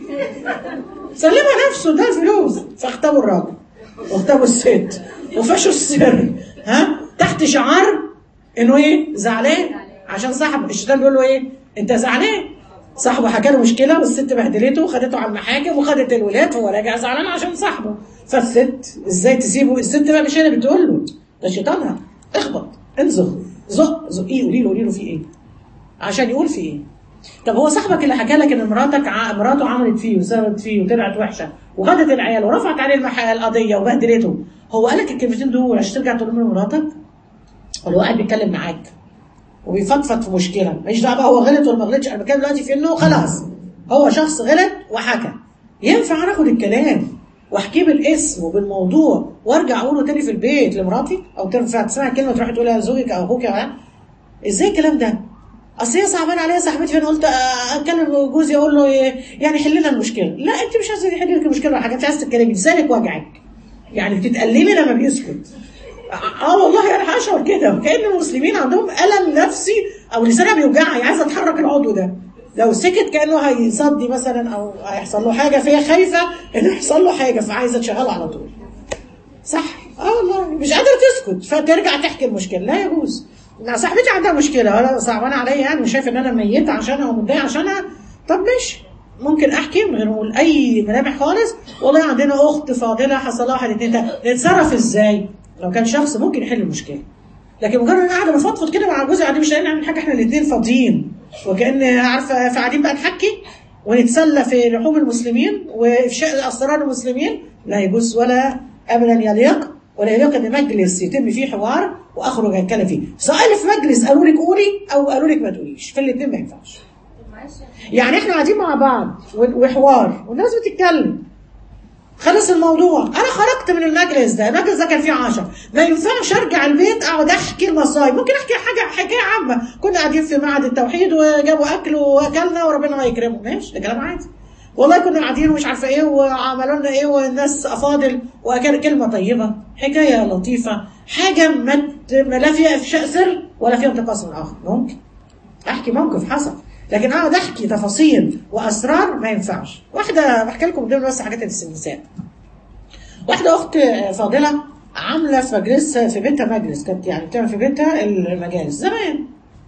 سلمها نفسه ده فلوس فاختبوا الراجل واختبوا الست وفشوا السر ها تحت شعار انه ايه؟ زعلان عشان صاحب الشيطان بيقول له ايه؟ انت زعلان صاحبه حكى له مشكله والست بهدلته وخدته على المحاكم وخدت الولاد فهو راجع زعلان عشان صاحبه فالست ازاي تسيبه الست بقى مش هي اللي بتقول له ده شيطانها اخبط انزغ زق زقيه قولي له قولي له في ايه عشان يقول في ايه طب هو صاحبك اللي حكى لك ان مراتك ع... مراته عملت فيه وسببت فيه وطلعت وحشه وخدت العيال ورفعت عليه المح... القضيه وبهدلته هو قال لك الكلمتين دول عشان ترجع تقول له مراتك ولا هو قاعد بيتكلم معاك وبيفضفض في مشكله ماليش دعوه هو غلط ولا ما غلطش انا بتكلم دلوقتي في انه خلاص هو شخص غلط وحكى ينفع انا اخد الكلام واحكيه بالاسم وبالموضوع وارجع اقوله تاني في البيت لمراتي او تنفع تسمع كلمه تروح تقولها لزوجك او اخوك او ازاي الكلام ده؟ اصل هي صعبان عليا صاحبتي فانا قلت اكلم جوزي اقول له يعني حل لنا المشكله لا انت مش عايزه يحل لك المشكله ولا حاجه انت عايزه تتكلمي لسانك وجعك يعني بتتألمي لما بيسكت اه والله انا هشعر كده كان المسلمين عندهم الم نفسي او لسانها بيوجعها عايزه تحرك العضو ده لو سكت كانه هيصدي مثلا او هيحصل له حاجه فهي خايفه ان يحصل له حاجه فعايزه تشغله على طول صح اه والله مش قادره تسكت فترجع تحكي المشكله لا يجوز لا صاحبتي عندها مشكله ولا صعبانه عليا يعني وشايف ان انا ميته عشانها ومتضايقه عشانها طب ماشي ممكن احكي من غير ما اقول اي ملامح خالص والله عندنا اخت فاضله حصل لها واحد اتنين تلاته نتصرف ازاي؟ لو كان شخص ممكن يحل المشكله لكن مجرد انا قاعده بفضفض كده مع جوزي قاعدين مش لاقيين نعمل حاجه احنا الاثنين فاضيين وكان عارفه فقاعدين بقى نحكي ونتسلى في لحوم المسلمين وافشاء اسرار المسلمين لا يجوز ولا ابدا يليق ولا يليق ان مجلس يتم فيه حوار واخرج اتكلم فيه سواء في مجلس قالوا لك قولي او قالوا لك ما تقوليش في الاثنين ما ينفعش يعني احنا قاعدين مع بعض وحوار والناس بتتكلم خلص الموضوع انا خرجت من المجلس ده المجلس ده كان فيه عشرة ما ينفعش ارجع البيت اقعد احكي المصايب ممكن احكي حاجه حكايه عامه كنا قاعدين في معهد التوحيد وجابوا اكل واكلنا وربنا ما يكرمه ماشي ده كلام عادي والله كنا قاعدين ومش عارفه ايه وعملوا لنا ايه والناس افاضل وكان كلمه طيبه حكايه لطيفه حاجه ما لا فيها افشاء سر ولا فيها انتقاص من الاخر ممكن احكي موقف حصل لكن اقعد احكي تفاصيل واسرار ما ينفعش واحده بحكي لكم ضمن بس حاجات النساء واحده اخت فاضله عامله في مجلس في بيتها مجلس كانت يعني بتعمل في بيتها المجالس زمان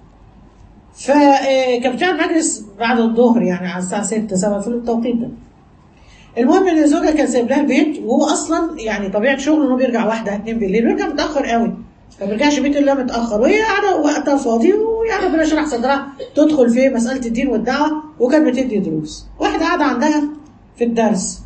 فكانت بتعمل مجلس بعد الظهر يعني على الساعه 6 7 في التوقيت ده المهم ان زوجها كان سايب لها البيت وهو اصلا يعني طبيعه شغله انه بيرجع واحده اتنين بالليل بيرجع متاخر قوي ما بيرجعش بيت الا متاخر وهي قاعده وقتها فاضي ويعني ربنا شرح صدرها تدخل في مساله الدين والدعوه وكانت بتدي دروس واحده قاعده عندها في الدرس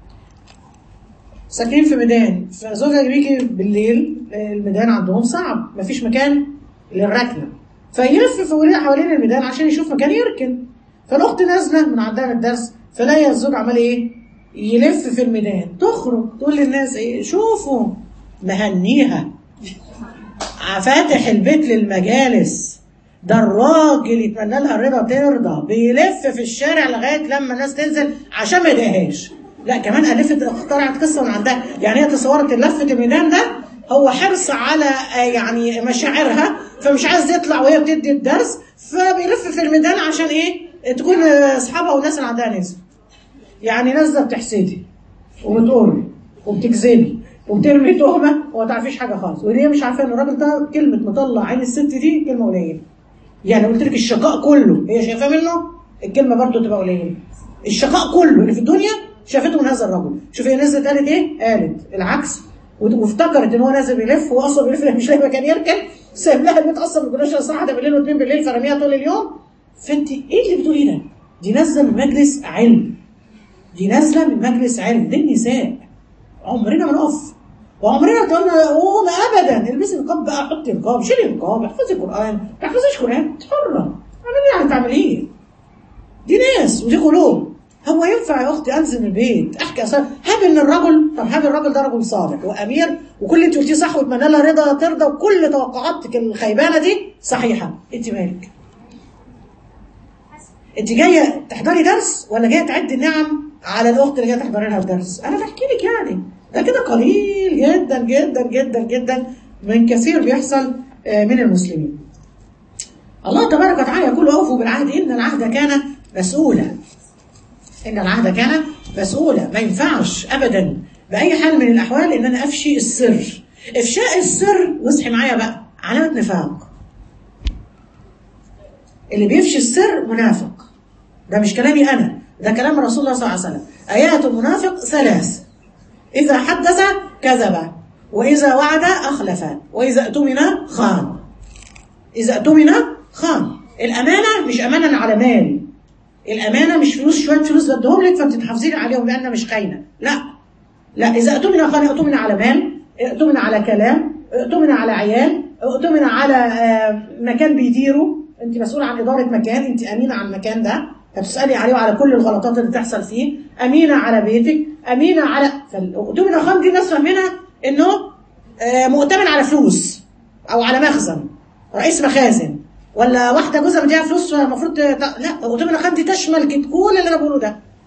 ساكنين في ميدان فزوجها بيجي بالليل الميدان عندهم صعب مفيش مكان للركنه فيلف في حوالين الميدان عشان يشوف مكان يركن فالاخت نازله من عندها من الدرس فلاقي الزوج عمال ايه يلف في الميدان تخرج تقول للناس ايه شوفوا مهنيها فاتح البيت للمجالس ده الراجل يتمنى لها الرضا ترضى بيلف في الشارع لغايه لما الناس تنزل عشان ما يضايقهاش لا كمان الفت اخترعت قصه من عندها يعني هي تصورت لفه الميدان ده هو حرص على يعني مشاعرها فمش عايز يطلع وهي بتدي الدرس فبيلف في الميدان عشان ايه تكون اصحابها والناس اللي عندها نزل يعني نازله بتحسدي وبتقول وبتكذبي وبترمي تهمه وما تعرفيش حاجه خالص وهي مش عارفه ان الراجل ده كلمه مطلع عين الست دي كلمه قليله يعني قلت لك الشقاء كله هي شايفاه منه الكلمه برضه تبقى قليله الشقاء كله اللي في الدنيا شافته من هذا الرجل شوف هي نزلت قالت ايه قالت العكس وافتكرت ان هو نازل بيلف وهو اصلا بيلف مش لاقي مكان يركن سايب لها البيت اصلا ما بيقولوش الصراحه ده بالليل واثنين بالليل فرميها طول اليوم فانت ايه اللي بتقولي ده؟ دي نازله من مجلس علم دي نازله من مجلس علم دي النساء عمرنا ما نقف وعمرنا ما قلنا قوم ابدا البسي نقاب بقى حطي نقاب شيلي نقاب احفظي قران ما تحفظيش قران حره اعملي يعني تعملي ايه؟ دي ناس ودي قلوب هو ينفع يا اختي انزل من البيت احكي اصلا هاب ان الرجل طب هاب الراجل ده رجل صادق وامير وكل اللي انت قلتيه صح واتمنى لها رضا ترضى وكل توقعاتك الخيبانه دي صحيحه انت مالك؟ انت جايه تحضري درس ولا جايه تعدي النعم على الاخت اللي جايه تحضري لها الدرس؟ انا بحكي لك يعني ده كده قليل جدا جدا جدا جدا من كثير بيحصل من المسلمين. الله تبارك وتعالى يقول اوفوا بالعهد ان العهد كان مسؤولا. ان العهد كان مسؤولا ما ينفعش ابدا باي حال من الاحوال ان انا افشي السر. افشاء السر واصحي معايا بقى علامه نفاق. اللي بيفشي السر منافق. ده مش كلامي انا ده كلام رسول الله صلى الله عليه وسلم. ايات المنافق ثلاث. إذا حدث كذب وإذا وعد أخلف وإذا اؤتمن خان إذا اؤتمن خان الأمانة مش أمانة على مال الأمانة مش فلوس شوية فلوس بدهم لك فأنت تحافظين عليهم لأنها مش خاينة لا لا إذا اؤتمن خان اؤتمن على مال اؤتمن على كلام اؤتمن على عيال اؤتمن على مكان بيديره أنت مسؤول عن إدارة مكان أنت أمينة عن المكان ده هتسألي عليه وعلى كل الغلطات اللي تحصل فيه أمينة على بيتك أمينة على فالأؤتمن الخام دي الناس فاهمينها إنه مؤتمن على فلوس أو على مخزن رئيس مخازن ولا واحدة جوزها مديها فلوس المفروض ت... لا أؤتمن الخام دي تشمل كل اللي أنا بقوله ده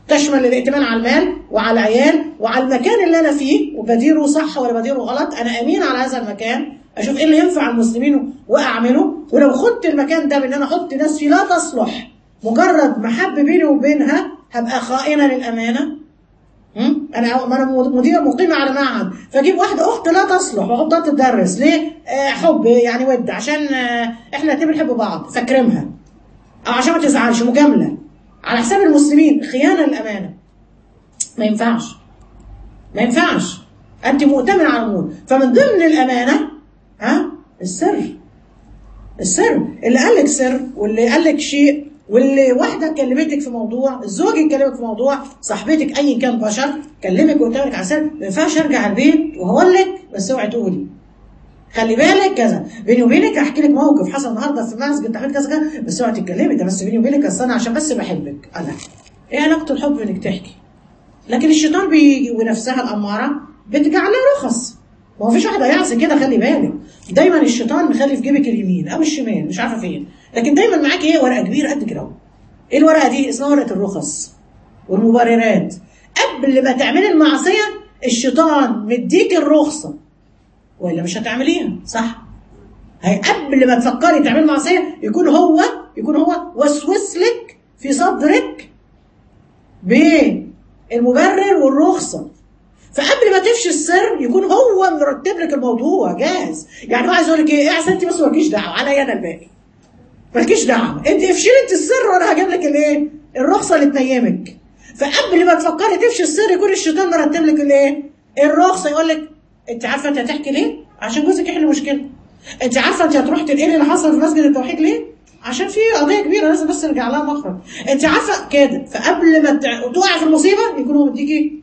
تشمل الائتمان على المال وعلى العيال وعلى المكان اللي انا فيه وبديره صح ولا بديره غلط انا امين على هذا المكان اشوف ايه اللي ينفع المسلمين واعمله ولو خدت المكان ده بان انا احط ناس فيه لا تصلح مجرد محب بيني وبينها هبقى خائنه للامانه هم؟ انا ما انا مدير مقيمه على معهد فاجيب واحده اخت لا تصلح واحطها تدرس ليه؟ آه حب يعني ود عشان آه احنا الاتنين بنحب بعض فاكرمها او عشان ما تزعلش مجامله على حساب المسلمين خيانه للامانه ما ينفعش ما ينفعش انت مؤتمن على الامور فمن ضمن الامانه ها السر السر اللي قال لك سر واللي قال لك شيء واللي واحده كلمتك في موضوع الزوج يكلمك في موضوع صاحبتك اي كان بشر كلمك وقلت لك على سر ما ينفعش ارجع البيت وهقول لك بس اوعي تقولي خلي بالك كذا بيني وبينك هحكي لك موقف حصل النهارده في المسجد عملت كذا كذا بس اوعي تتكلمي ده بس بيني وبينك اصل انا عشان بس بحبك انا ايه علاقه الحب انك تحكي لكن الشيطان بيجي ونفسها الاماره بتجعل لها رخص ما هو فيش واحد هيعصي كده خلي بالك دايما الشيطان مخلي في جيبك اليمين او الشمال مش عارفه فين لكن دايما معاك ايه ورقه كبيره قد كده اهو ايه الورقه دي اسمها ورقه الرخص والمبررات قبل ما تعملي المعصيه الشيطان مديك الرخصه والا مش هتعمليها صح هي قبل ما تفكري تعملي معصيه يكون هو يكون هو وسوس لك في صدرك بالمبرر والرخصه فقبل ما تفشي السر يكون هو مرتب لك الموضوع جاهز يعني هو عايز يقول لك ايه احسن انت بس مالكيش دعوه عليا انا الباقي مالكيش دعوه انت افشي انت السر وانا هجيب لك الايه الرخصه اللي تنيمك فقبل ما تفكري تفشي السر يكون الشيطان مرتب لك الايه الرخصه يقول لك انت عارفه انت هتحكي ليه عشان جوزك يحل مشكله انت عارفه انت هتروحي تنقلي اللي حصل في مسجد التوحيد ليه عشان في قضيه كبيره لازم بس نرجع لها مخرج انت عارفه كده فقبل ما تقع في المصيبه يكون هو مديكي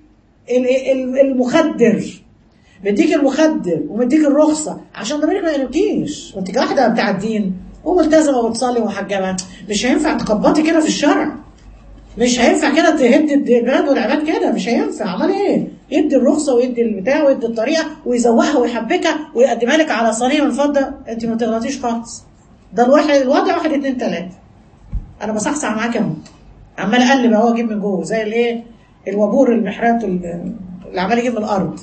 المخدر مديك المخدر ومديك الرخصه عشان ضميرك ما يقلبكيش وانت واحده بتاع الدين وملتزمه وبتصلي ومحجبه مش هينفع تخبطي كده في الشرع مش هينفع كده تهد البلاد والعباد كده مش هينفع امال ايه يدي الرخصه ويدي البتاع ويدي الطريقه ويزوقها ويحبكها ويقدمها لك على صينيه من فضه انت ما تغلطيش خالص ده الواحد الوضع واحد اتنين تلاته انا بصحصح معاك اهو عمال اقلب اهو اجيب من جوه زي الايه الوابور المحرات اللي عمال يجيب من الارض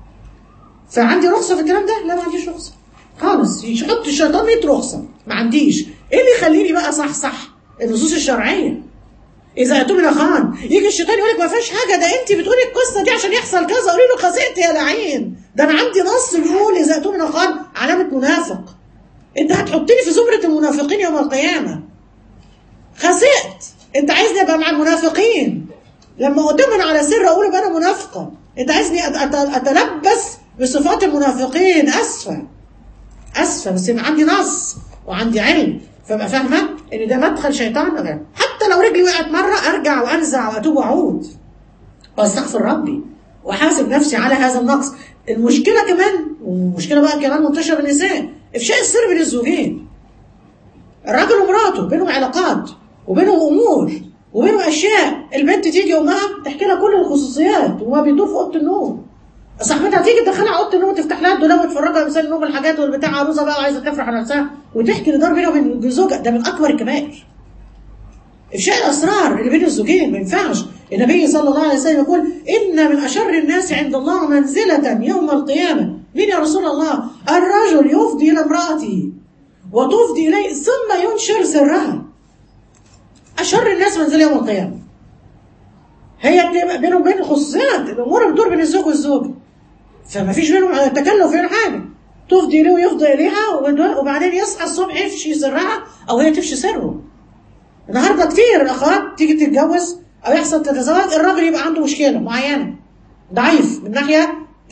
فعندي رخصه في الكلام ده لا ما عنديش رخصه خالص يحط الشيطان 100 رخصه ما عنديش ايه اللي يخليني بقى صح صح النصوص الشرعيه اذا اتمنى خان يجي الشيطان يقول لك ما فيش حاجه ده انت بتقولي القصه دي عشان يحصل كذا قولي له خسئت يا لعين ده انا عندي نص بيقول اذا اتمنى خان علامه منافق انت هتحطني في زمره المنافقين يوم القيامه خسئت انت عايزني ابقى مع المنافقين لما أؤتمن على سر أقول يبقى أنا منافقة أنت عايزني أتلبس بصفات المنافقين أسفة أسفة بس عندي نص وعندي علم فابقى فاهمة إن ده مدخل شيطان غير حتى لو رجلي وقعت مرة أرجع وأنزع وأتوب وأعود وأستغفر ربي وأحاسب نفسي على هذا النقص المشكلة كمان ومشكلة بقى كمان منتشرة بالنساء إفشاء السر بين الزوجين الراجل ومراته بينهم علاقات وبينهم أمور وبينهم اشياء البنت تيجي امها تحكي لها كل الخصوصيات وما بيدور في اوضه النوم صاحبتها تيجي تدخلها اوضه النوم تفتح لها الدولاب وتفرجها مثال النوم الحاجات والبتاع عروسه بقى وعايزه تفرح على نفسها وتحكي لدار بينها وبين زوجها ده من اكبر الكبائر افشاء الاسرار اللي بين الزوجين ما ينفعش النبي صلى الله عليه وسلم يقول ان من اشر الناس عند الله منزله يوم القيامه مين يا رسول الله الرجل يفضي الى امراته وتفضي اليه ثم ينشر سرها أشر الناس منزل يوم القيامة هي بينهم وبين خصوصيات الأمور بتدور بين الزوج والزوج فما فيش بينهم تكلف ولا حاجة تفضي إليه ويفضي إليها وبعدين يصحى الصبح يفشي سرها أو هي تفشي سره النهارده كتير الأخوات تيجي تتجوز أو يحصل تتزوج الراجل يبقى عنده مشكلة معينة ضعيف من ناحية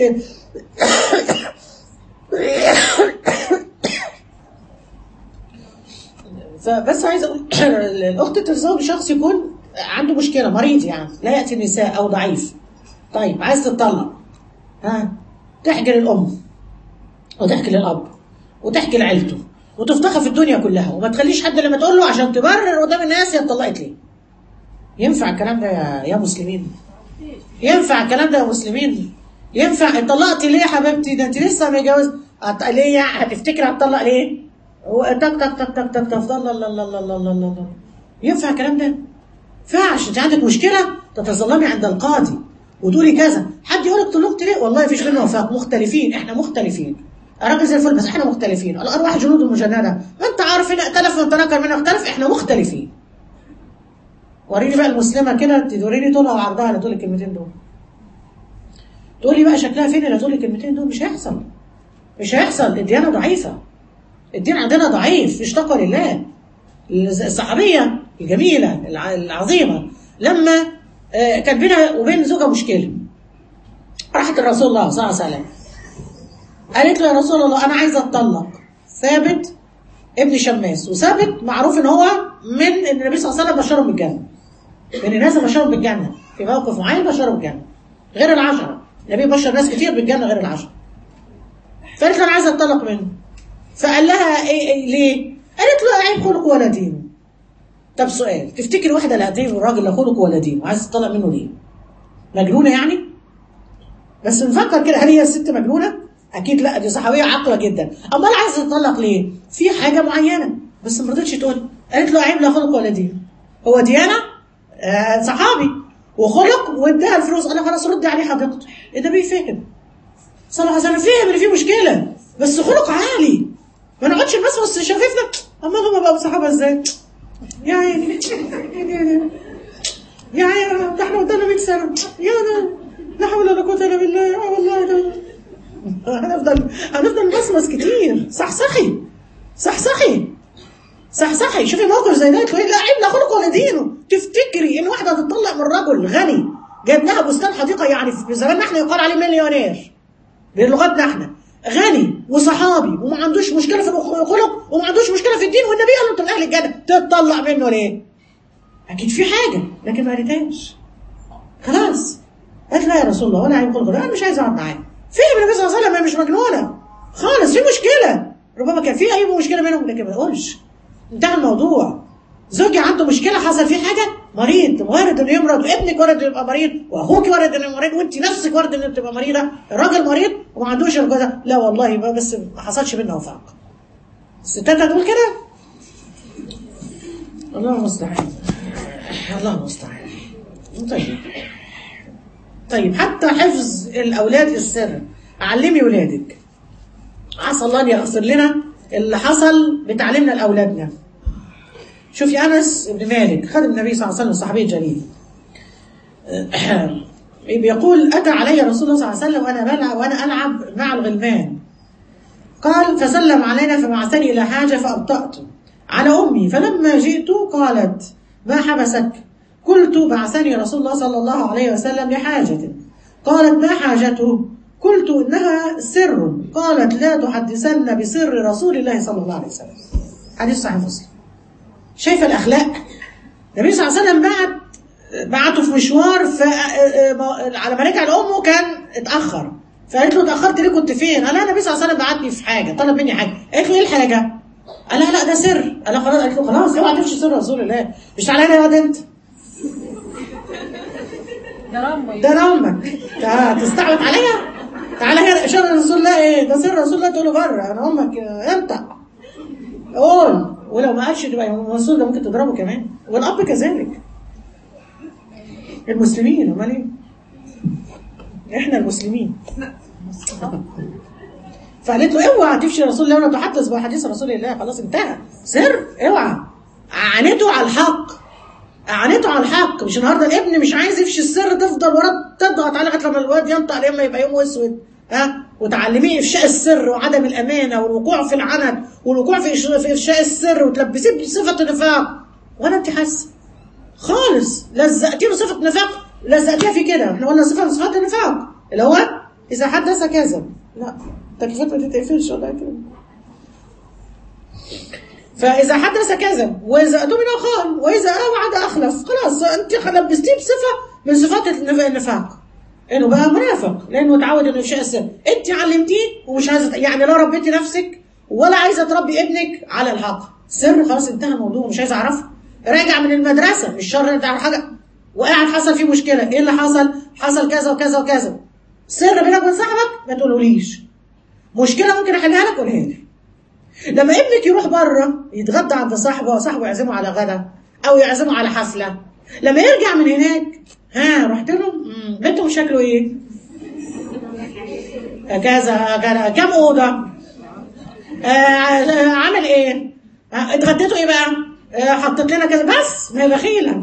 فبس عايز اقول الاخت تتزوج شخص يكون عنده مشكله مريض يعني لا ياتي النساء او ضعيف طيب عايز تتطلق ها تحكي للام وتحكي للاب وتحكي لعيلته وتفتخر في الدنيا كلها وما تخليش حد لما تقول له عشان تبرر قدام الناس هي اتطلقت ليه ينفع الكلام ده يا, يا مسلمين ينفع الكلام ده يا مسلمين ينفع اتطلقتي ليه يا حبيبتي ده انت لسه متجوز ليه هتفتكري هتطلق ليه تك تك تك تك تك تك الله الله الله الله الله الله ينفع الكلام ده؟ ينفعش انت عندك مشكله تتظلمي عند القاضي وتقولي كذا حد يقول لك طلقت ليه والله مفيش بينا وفاق مختلفين احنا مختلفين راجل زي الفل بس احنا مختلفين الارواح جنود مجنده ما انت عارف ان ائتلف من تنكر من اختلف احنا مختلفين وريني بقى المسلمه كده توريني طولها وعرضها لا تقول الكلمتين دول تقول لي بقى شكلها فين اللي تقول الكلمتين دول مش هيحصل مش هيحصل الديانه ضعيفه الدين عندنا ضعيف مش تقوى لله الصحابيه الجميله الع- العظيمه لما آه، كان بينها وبين زوجها مشكله راحت الرسول الله صلى الله عليه وسلم قالت له يا رسول الله انا عايزه اتطلق ثابت ابن شماس وثابت معروف ان هو من ان النبي صلى الله عليه وسلم بشرهم بالجنه من الناس اللي بشرهم بالجنه في موقف معين بشرهم بالجنه غير العشره النبي بشر ناس كتير بالجنه غير العشره فقالت له انا عايزه اتطلق منه فقال لها إيه إيه ليه؟ قالت له عيب خلق ولا دين طب سؤال تفتكر واحده لا دين والراجل لا خلق ولا دين وعايز تطلق منه ليه؟ مجنونه يعني؟ بس نفكر كده هل هي الست مجنونه؟ اكيد لا دي صحويه عاقله جدا امال عايزه تطلق ليه؟ في حاجه معينه بس ما رضتش تقول قالت له عيب لا خلق ولا دين هو ديانه آه صحابي وخلق واداها الفلوس انا خلاص ردي عليه حديقته ايه ده بيفهم صلى الله عليه وسلم فهم ان في مشكله بس خلق عالي ما نقعدش نبصبص شفيفنا امال هم بقوا صحابه ازاي؟ يا عيني يا عيني ده احنا قدامنا 100 سنه يا ده لا حول ولا قوه الا بالله اه والله ده هنفضل هنفضل نبصبص كتير صحصحي صحصحي صحصحي شوفي موقف زي ده تقولي لا عيب لا خلق ولا دينه تفتكري ان واحده تطلق من رجل غني جاب لها بستان حديقه يعني في زماننا احنا يقال عليه مليونير بلغتنا احنا غني وصحابي وما عندوش مشكله في الخلق وما عندوش مشكله في الدين والنبي قال له انت من اهل الجنه تتطلق منه ليه؟ اكيد في حاجه لكن ما قالتهاش خلاص قالت لا يا رسول الله ولا عيب خلق انا مش عايز اقعد معاه فهم النبي صلى الله عليه وسلم هي مش مجنونه خالص في مشكله ربما كان في اي مشكله بينهم لكن ما تقولش انتهى الموضوع زوجي عنده مشكله حصل فيه حاجه مريض وارد انه يمرض وابنك وارد انه يبقى مريض واخوك وارد انه مريض وانت نفسك وارد انه تبقى مريضه الراجل مريض وما عندوش الجوده لا والله ما بس ما حصلش بينا وفاق الستات هتقول كده الله المستعان الله المستعان طيب طيب حتى حفظ الاولاد السر علمي ولادك عسى الله ان يغفر لنا اللي حصل بتعليمنا لاولادنا شوفي انس بن مالك خادم النبي صلى الله عليه وسلم الصحابي الجليل بيقول اتى علي رسول الله صلى الله عليه وسلم وانا بلعب وانا العب مع الغلمان قال فسلم علينا فبعثني الى حاجه فابطات على امي فلما جئت قالت ما حبسك قلت بعثني رسول الله صلى الله عليه وسلم لحاجه قالت ما حاجته قلت انها سر قالت لا تحدثن بسر رسول الله صلى الله عليه وسلم حديث صحيح مسلم شايفه الاخلاق النبي صلى الله عليه وسلم بعت بعته في مشوار ف على ما رجع لامه كان اتاخر فقالت له اتاخرت ليه كنت فين؟ قال لها النبي صلى الله عليه وسلم بعتني في حاجه طلب مني حاجه قالت له ايه الحاجه؟ قال لها لا ده سر قال لها خلاص قالت له خلاص اوعى تفشي سر رسول الله مش تعالى هنا يا واد انت ده رمي ده انا امك تعال تستعبط عليا تعالى هنا شر رسول الله ايه ده سر رسول الله تقول له بره انا امك امتى قول ولو ما قالش تبقى المسؤول ده ممكن تضربه كمان والاب كذلك المسلمين امال ايه احنا المسلمين فقالت له اوعى تفشي رسول الله ولا تحدث بحديث رسول الله خلاص انتهى سر اوعى اعانته على الحق اعانته على الحق مش النهارده الابن مش عايز يفشي السر تفضل وراه تضغط عليه لغايه لما الواد ينطق لما يبقى يوم اسود ها وتعلميه افشاء السر وعدم الامانه والوقوع في العنت والوقوع في إش- في افشاء السر وتلبسيه بصفه النفاق ولا انت حاسه خالص لزقتي له صفه نفاق لزقتيها في كده احنا قلنا صفه من صفات النفاق اللي هو اذا حدث كذب لا التكييفات ما تتقفلش الله يكرمك فاذا حدث كذب واذا اؤتمن خان واذا اوعد اخلف خلاص انت لبستيه بصفه من صفات النف- النفاق انه بقى منافق لانه اتعود انه يفشاء السر انت علمتيه ومش عايزه يعني لا ربيتي نفسك ولا عايزه تربي ابنك على الحق سر خلاص انتهى الموضوع مش عايزه اعرفه راجع من المدرسه مش شر انت تعرف حاجه وقاعد حصل فيه مشكله ايه اللي حصل حصل كذا وكذا وكذا سر بينك وبين صاحبك ما تقولوليش مشكله ممكن احلها لك قولها لي لما ابنك يروح بره يتغدى عند صاحبه وصاحبه يعزمه على غدا او يعزمه على حفله لما يرجع من هناك ها رحت له مم، بنتهم شكله ايه كذا كذا كم اوضه آه آه، عامل ايه آه، اتغديتوا ايه بقى آه، حطيت لنا كذا بس ما هي بخيله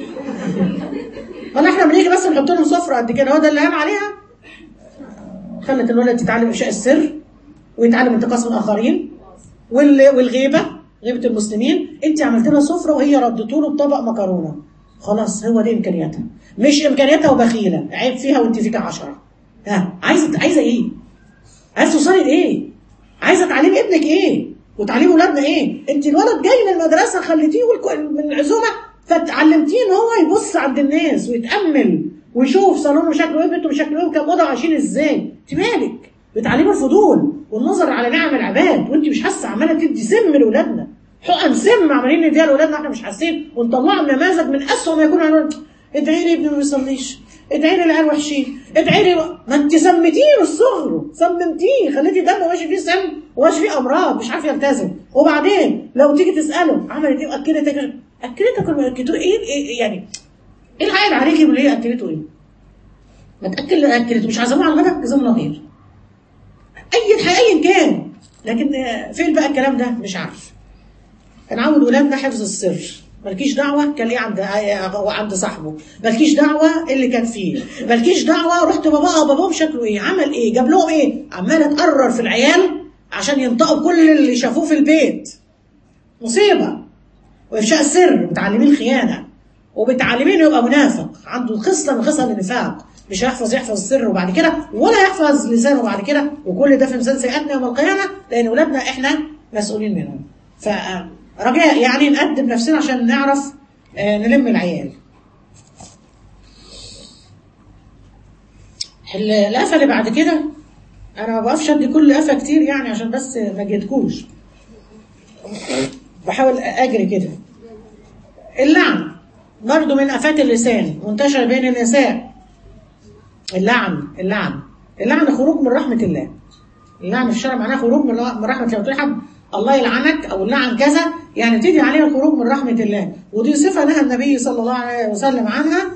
ولا احنا بنيجي بس نحط لهم سفره قد كده هو ده اللي قام عليها خلت الولد يتعلم افشاء السر ويتعلم انتقاص الاخرين وال- والغيبه غيبه المسلمين انت عملت لها سفره وهي ردته له بطبق مكرونه خلاص هو دي امكانياتها مش امكانياتها وبخيله عيب فيها وانت فيك عشرة ها عايزه عايزه ايه عايزه توصلي لايه عايزه تعلمي ابنك ايه وتعلمي ولادنا ايه انت الولد جاي من المدرسه خليتيه والك- من العزومه فتعلمتيه ان هو يبص عند الناس ويتامل ويشوف صالونه شكله ايه بيته شكله ايه وكام اوضه عايشين ازاي انت مالك بتعلمي الفضول والنظر على نعم العباد وانت مش حاسه عماله تدي سم لاولادنا حقن سم عمالين نديها لاولادنا احنا مش حاسين ونطلعهم نماذج من اسوء ما يكون عنهم ادعي لي ابني ما بيصليش ادعي لي العيال وحشين ادعي لي ما انت سمتيه من الصغر سممتيه خليتي دمه ماشي فيه سم وماشي فيه امراض مش عارف يلتزم وبعدين لو تيجي تساله عملت ايه واكلتك اكلتك ولا اكلته ايه, إيه يعني ايه العائد عليكي باللي هي اكلته ايه؟ ما تاكل اكلته مش عزموه على الغدا عزموه نظير اي حاجه ايا كان لكن آه، فين بقى الكلام ده مش عارف نعود ولادنا حفظ السر مالكيش دعوة كان ايه عند آه، عند صاحبه مالكيش دعوة اللي كان فيه مالكيش دعوة رحت بابا باباهم شكله ايه عمل ايه جاب لهم ايه عمالة تقرر في العيال عشان ينطقوا كل اللي شافوه في البيت مصيبة وإفشاء السر بتعلمين الخيانة وبتعلمين يبقى منافق عنده خصلة من خصال النفاق مش هيحفظ يحفظ السر وبعد كده ولا يحفظ لسانه بعد كده وكل ده في ميزان سيئاتنا يوم القيامة لأن ولادنا إحنا مسؤولين منهم فرجاء يعني نقدم نفسنا عشان نعرف آه، نلم العيال ال- القفا اللي بعد كده انا ما بقفش ادي كل قفا كتير يعني عشان بس ما اجهدكوش بحاول اجري كده اللعن برضه من افات اللسان منتشر بين النساء اللعن اللعن اللعن خروج من رحمه الله اللعن في الشرع معناه خروج من من رحمه الله تقول حد الله يلعنك او اللعن كذا يعني تيجي عليه الخروج من رحمه الله ودي صفه نهى النبي صلى الله عليه وسلم عنها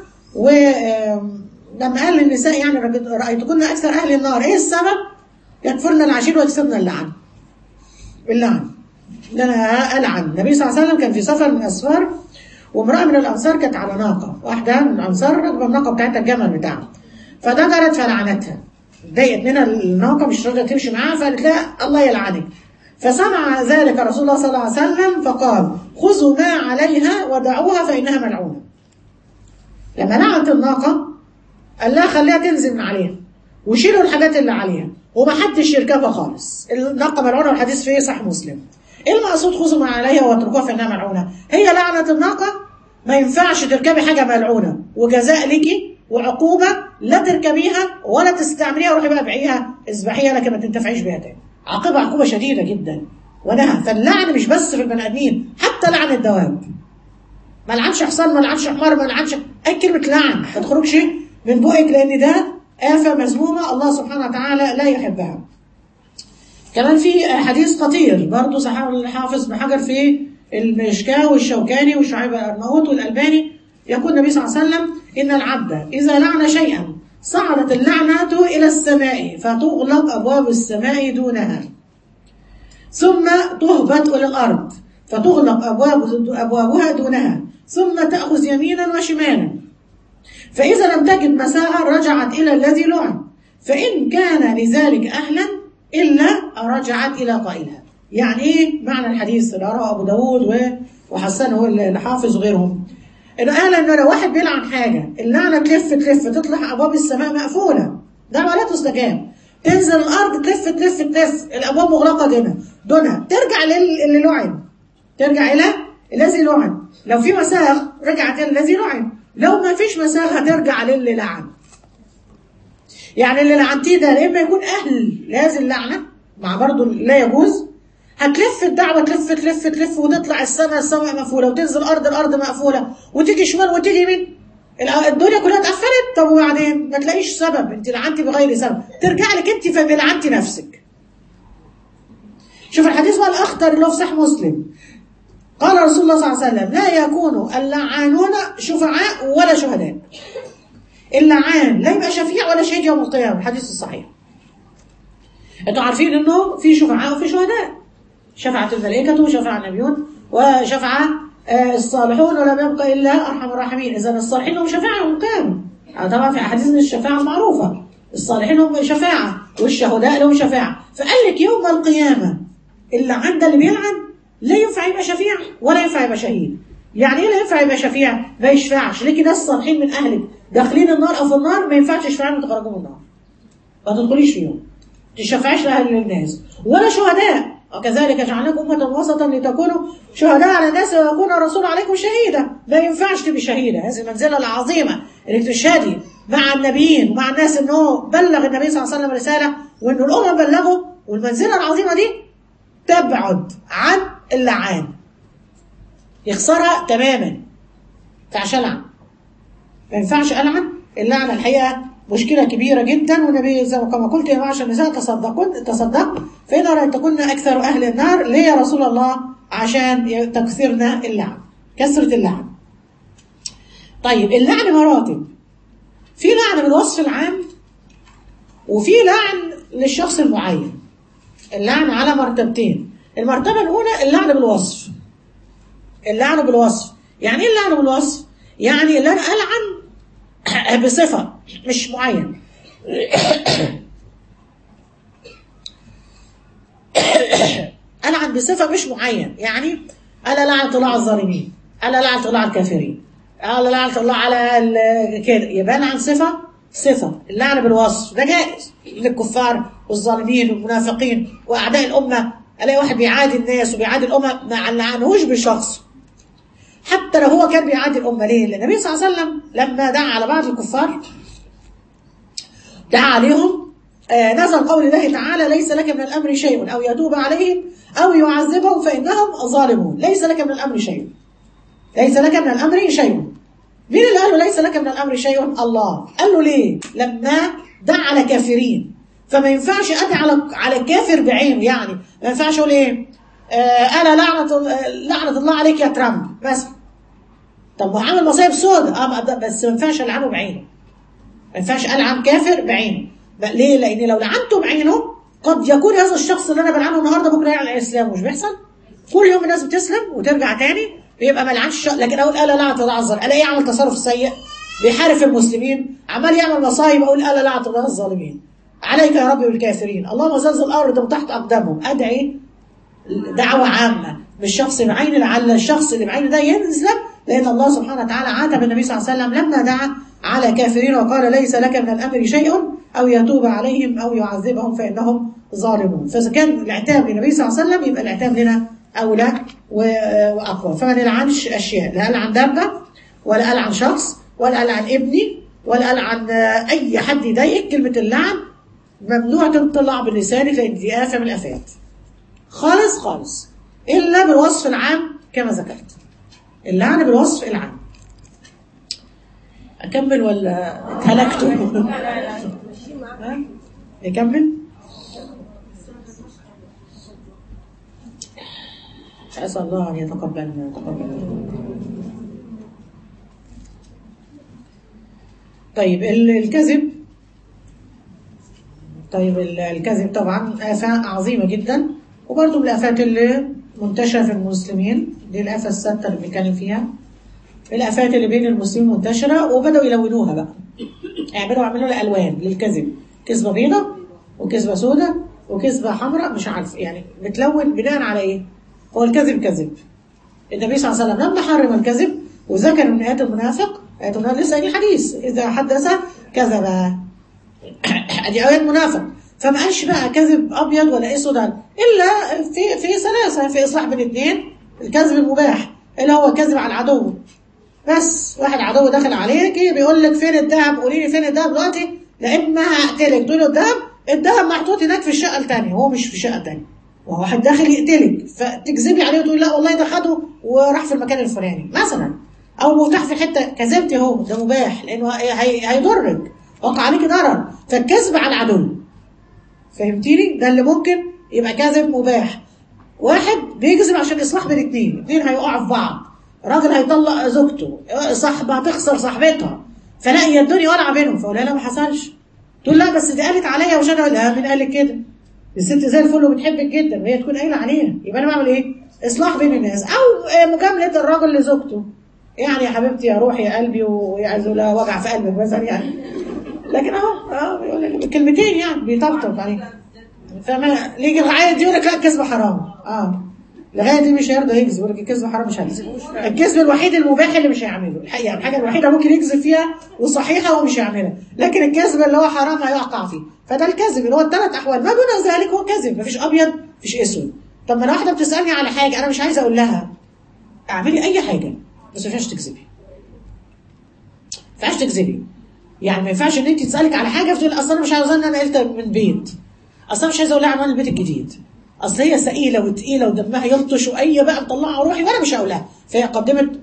ولما قال للنساء يعني رايتكن اكثر اهل النار ايه السبب؟ يكفرن العشير ويكسرن اللعن اللعن ده انا العن النبي صلى الله عليه وسلم كان في سفر من اسفار وامراه من الانصار كانت على ناقه واحده من الانصار راكبه الناقه بتاعتها الجمل بتاعها فضجرت فلعنتها اتضايقت منها الناقه مش راضيه تمشي معاها فقالت لها الله يلعنك فسمع ذلك رسول الله صلى الله عليه وسلم فقال خذوا ما عليها ودعوها فانها ملعونه لما لعنت الناقه قال لها خليها تنزل من عليها وشيلوا الحاجات اللي عليها ومحدش يركبها خالص الناقه ملعونه والحديث فيه صح مسلم ايه المقصود خذوا ما عليها واتركوها فانها ملعونه هي لعنه الناقه ما ينفعش تركبي حاجه ملعونه وجزاء ليكي وعقوبه لا تركبيها ولا تستعمليها وروحي بقى بيعيها اذبحيها لكن ما تنتفعيش بيها تاني عاقبه عقوبه شديده جدا ونهى فاللعن مش بس في البني ادمين حتى لعن الدواب ما لعنش حصان ما لعنش حمار ما لعنش اي كلمه لعن ما تخرجش من بقك لان ده آفة مذمومة الله سبحانه وتعالى لا يحبها كمان في حديث خطير برضه صحيح الحافظ بن حجر في المشكاة والشوكاني والشعيب الأرناؤوط والألباني يقول النبي صلى الله عليه وسلم إن العبد إذا لعن شيئا صعدت اللعنة إلى السماء فتغلق أبواب السماء دونها ثم تهبط إلى الأرض فتغلق أبواب أبوابها دونها ثم تأخذ يمينا وشمالا فإذا لم تجد مساء رجعت إلى الذي لعن فإن كان لذلك أهلا إلا رجعت إلى قائلها يعني إيه معنى الحديث اللي رواه أبو داود وحسنه الحافظ وغيرهم إنه قال إنه لو واحد بيلعن حاجة اللعنة تلف تلف تطلع أبواب السماء مقفولة دعوة لا تستجاب تنزل الأرض تلف تلف تلف الأبواب مغلقة دونها دونها ترجع للي لعن ترجع إلى الذي لعن لو في مساغ رجعت إلى الذي لعن لو ما فيش مساغ هترجع للي لعن يعني اللي لعنتيه ده اما يكون اهل لهذه اللعنه مع برضه لا يجوز هتلف الدعوه تلف تلف تلف وتطلع السماء السماء مقفوله وتنزل الارض الارض مقفوله وتيجي شمال وتيجي يمين الدنيا كلها اتقفلت طب وبعدين ما تلاقيش سبب انت لعنتي بغير سبب ترجع لك انت فلعنتي نفسك شوف الحديث بقى الاخطر اللي هو في صحيح مسلم قال رسول الله صلى الله عليه وسلم لا يكون اللعانون شفعاء ولا شهداء اللعان لا يبقى شفيع ولا شهيد يوم القيامه الحديث الصحيح انتوا عارفين انه في شفعاء وفي شهداء شفعت الملائكه وشفع النبيون وشفع آه، الصالحون ولم يبقى الا ارحم الراحمين اذا الصالحين هم شفاعه يوم القيامه آه، طبعا في احاديث الشفاعه المعروفه الصالحين هم شفاعه والشهداء لهم شفاعه فقال لك يوم القيامه اللي عند اللي بيلعن لا ينفع يبقى شفيع ولا ينفع يبقى شهيد يعني ايه لا ينفع يبقى شفيع ما يشفعش ليكي ناس صالحين من اهلك داخلين النار او في النار ما ينفعش تشفعي وتخرجوا من النار ما تدخليش فيهم تشفعش لاهل الناس ولا شهداء وكذلك جعلناكم أمة وسطا لتكونوا شهداء على الناس ويكون الرسول عليكم شهيدا ما ينفعش تبقي شهيدة هذه المنزلة العظيمة انك تشهدي مع النبيين ومع الناس انه بلغ النبي صلى الله عليه وسلم رسالة وانه الأمم بلغوا والمنزلة العظيمة دي تبعد عن اللعان يخسرها تماما ينفعش ألعن ما ينفعش ألعن اللعنة الحقيقة مشكلة كبيرة جدا والنبي زي ما كما قلت يا معشر النساء تصدقون تصدق فإن رأيتكن أكثر أهل النار ليه يا رسول الله عشان تكثرنا اللعن كثرة اللعن طيب اللعن مراتب في لعن بالوصف العام وفي لعن للشخص المعين اللعن على مرتبتين المرتبة الأولى اللعن بالوصف اللعن بالوصف يعني ايه اللعن بالوصف يعني اللي انا العن بصفه مش معين العن بصفه مش معين يعني الا لعنه الله على الظالمين الا لعنه الله على الكافرين الا لعنه الله على ال- كده يبقى العن صفه صفه اللعن بالوصف ده جائز للكفار والظالمين والمنافقين واعداء الامه الاقي واحد بيعادي الناس وبيعادي الامه ما لعنهوش بشخص حتى لو هو كان بيعادي الأمة ليه؟ لأن النبي صلى الله عليه وسلم لما دعا على بعض الكفار دعا عليهم آه نزل قول الله تعالى ليس لك من الأمر شيء أو يتوب عليهم أو يعذبهم فإنهم ظالمون ليس لك من الأمر شيء ليس لك من الأمر شيء مين اللي قال له ليس لك من الأمر شيء الله قال له ليه لما دعا على كافرين فما ينفعش أدعي على على كافر بعينه يعني ما ينفعش أقول إيه آه أنا لعنة لعنة الله عليك يا ترامب بس طب ما عامل مصايب سودة اه بس ما ينفعش العنه بعينه ما ينفعش العن كافر بعينه بقى ليه؟ لان لو لعنته بعينه قد يكون هذا الشخص اللي انا بلعنه النهارده بكره يعلن الاسلام مش بيحصل؟ كل يوم الناس بتسلم وترجع تاني بيبقى ما لعنش لكن اقول الا لعنه الله عز وجل الاقيه يعمل تصرف سيء بيحارب في المسلمين عمال يعمل مصايب اقول الا لعنه الله الظالمين عليك يا رب بالكافرين اللهم زلزل الارض من تحت اقدامهم ادعي دعوه عامه مش شخص بعينه لعل الشخص اللي بعينه ده ينزل لأن الله سبحانه وتعالى عاتب النبي صلى الله عليه وسلم لما دعا على كافرين وقال ليس لك من الأمر شيء أو يتوب عليهم أو يعذبهم فإنهم ظالمون فإذا كان العتاب للنبي صلى الله عليه وسلم يبقى العتاب لنا أولى وأقوى فما نلعنش أشياء لا ألعن دابة ولا ألعن شخص ولا ألعن ابني ولا ألعن أي حد يضايقك كلمة اللعن ممنوع تطلع بلسانك لأن دي آفة من الآفات خالص خالص إلا بالوصف العام كما ذكرت اللعن بالوصف العام أكمل ولا اتهلكتوا؟ نكمل؟ أسأل الله أن يتقبلنا ويتقبل طيب الكذب طيب الكذب طبعا آفة عظيمة جدا وبرضه من الآفات اللي منتشرة في المسلمين دي الآفة الستة اللي بنتكلم فيها الآفات اللي بين المسلمين منتشرة وبدأوا يلونوها بقى يعني بدأوا يعملوا لها ألوان للكذب كذبة بيضة وكذبة سودة وكذبة حمراء مش عارف يعني بتلون بناء على إيه؟ هو الكذب كذب النبي صلى الله عليه وسلم لما حرم الكذب وذكر من آيات المنافق آيات المنافق لسه قايل حديث إذا حدث كذب دي آيات منافق فما قالش بقى كذب ابيض ولا اسود الا في في ثلاثه في اصلاح بين اثنين الكذب المباح اللي هو كذب على العدو بس واحد عدو دخل عليك بيقول لك فين الذهب قولي لي فين الذهب دلوقتي لا اما هقتلك تقول له الذهب الذهب محطوط هناك في الشقه الثانيه هو مش في الشقه الثانيه وواحد داخل يقتلك فتكذبي عليه وتقول لا والله ده خده وراح في المكان الفلاني مثلا او مفتاح في حته كذبتي اهو ده مباح لانه هيضرك وقع عليك ضرر فالكذب على العدو فهمتيني ده اللي ممكن يبقى كذب مباح واحد بيكذب عشان اصلاح بين اتنين اتنين هيقعوا في بعض راجل هيطلق زوجته صاحبه هتخسر صاحبتها فلا هي الدنيا ولع بينهم فاقول لها لا ما حصلش تقول لا بس دي قالت عليا ومش انا لا مين قال لك كده الست زي الفل وبتحبك جدا وهي تكون قايله عليها يبقى انا بعمل ايه؟ اصلاح بين الناس او آه، مجامله الراجل لزوجته يعني يا حبيبتي يا روحي يا قلبي ويعزوا لها وجع في قلبك مثلا يعني لكن اهو اه بيقول لك كلمتين يعني بيطبطب عليك فما ليجي الغايه دي يقول لك لا الكذب حرام اه الغايه دي مش هيرضى يكذب يقول لك الكذب حرام مش هيكذب الكذب الوحيد المباح اللي مش هيعمله الحقيقه الحاجه الوحيده ممكن يكذب فيها وصحيحه هو مش هيعملها لكن الكذب اللي هو حرام هيقع فيه فده الكذب اللي هو الثلاث احوال ما دون ذلك هو كذب مفيش ابيض مفيش اسود طب ما لو واحده بتسالني على حاجه انا مش عايزه اقول لها اعملي اي حاجه بس ما ينفعش تكذبي ما ينفعش تكذبي يعني ما ينفعش ان انت تسالك على حاجه فتقول اصل انا مش عاوزه ان انا قلت من بيت اصل انا مش عايزه اقول لها عنوان البيت الجديد اصل هي ثقيله وتقيله ودمها يلطش واي بقى مطلعه روحي وانا مش هقولها فهي قدمت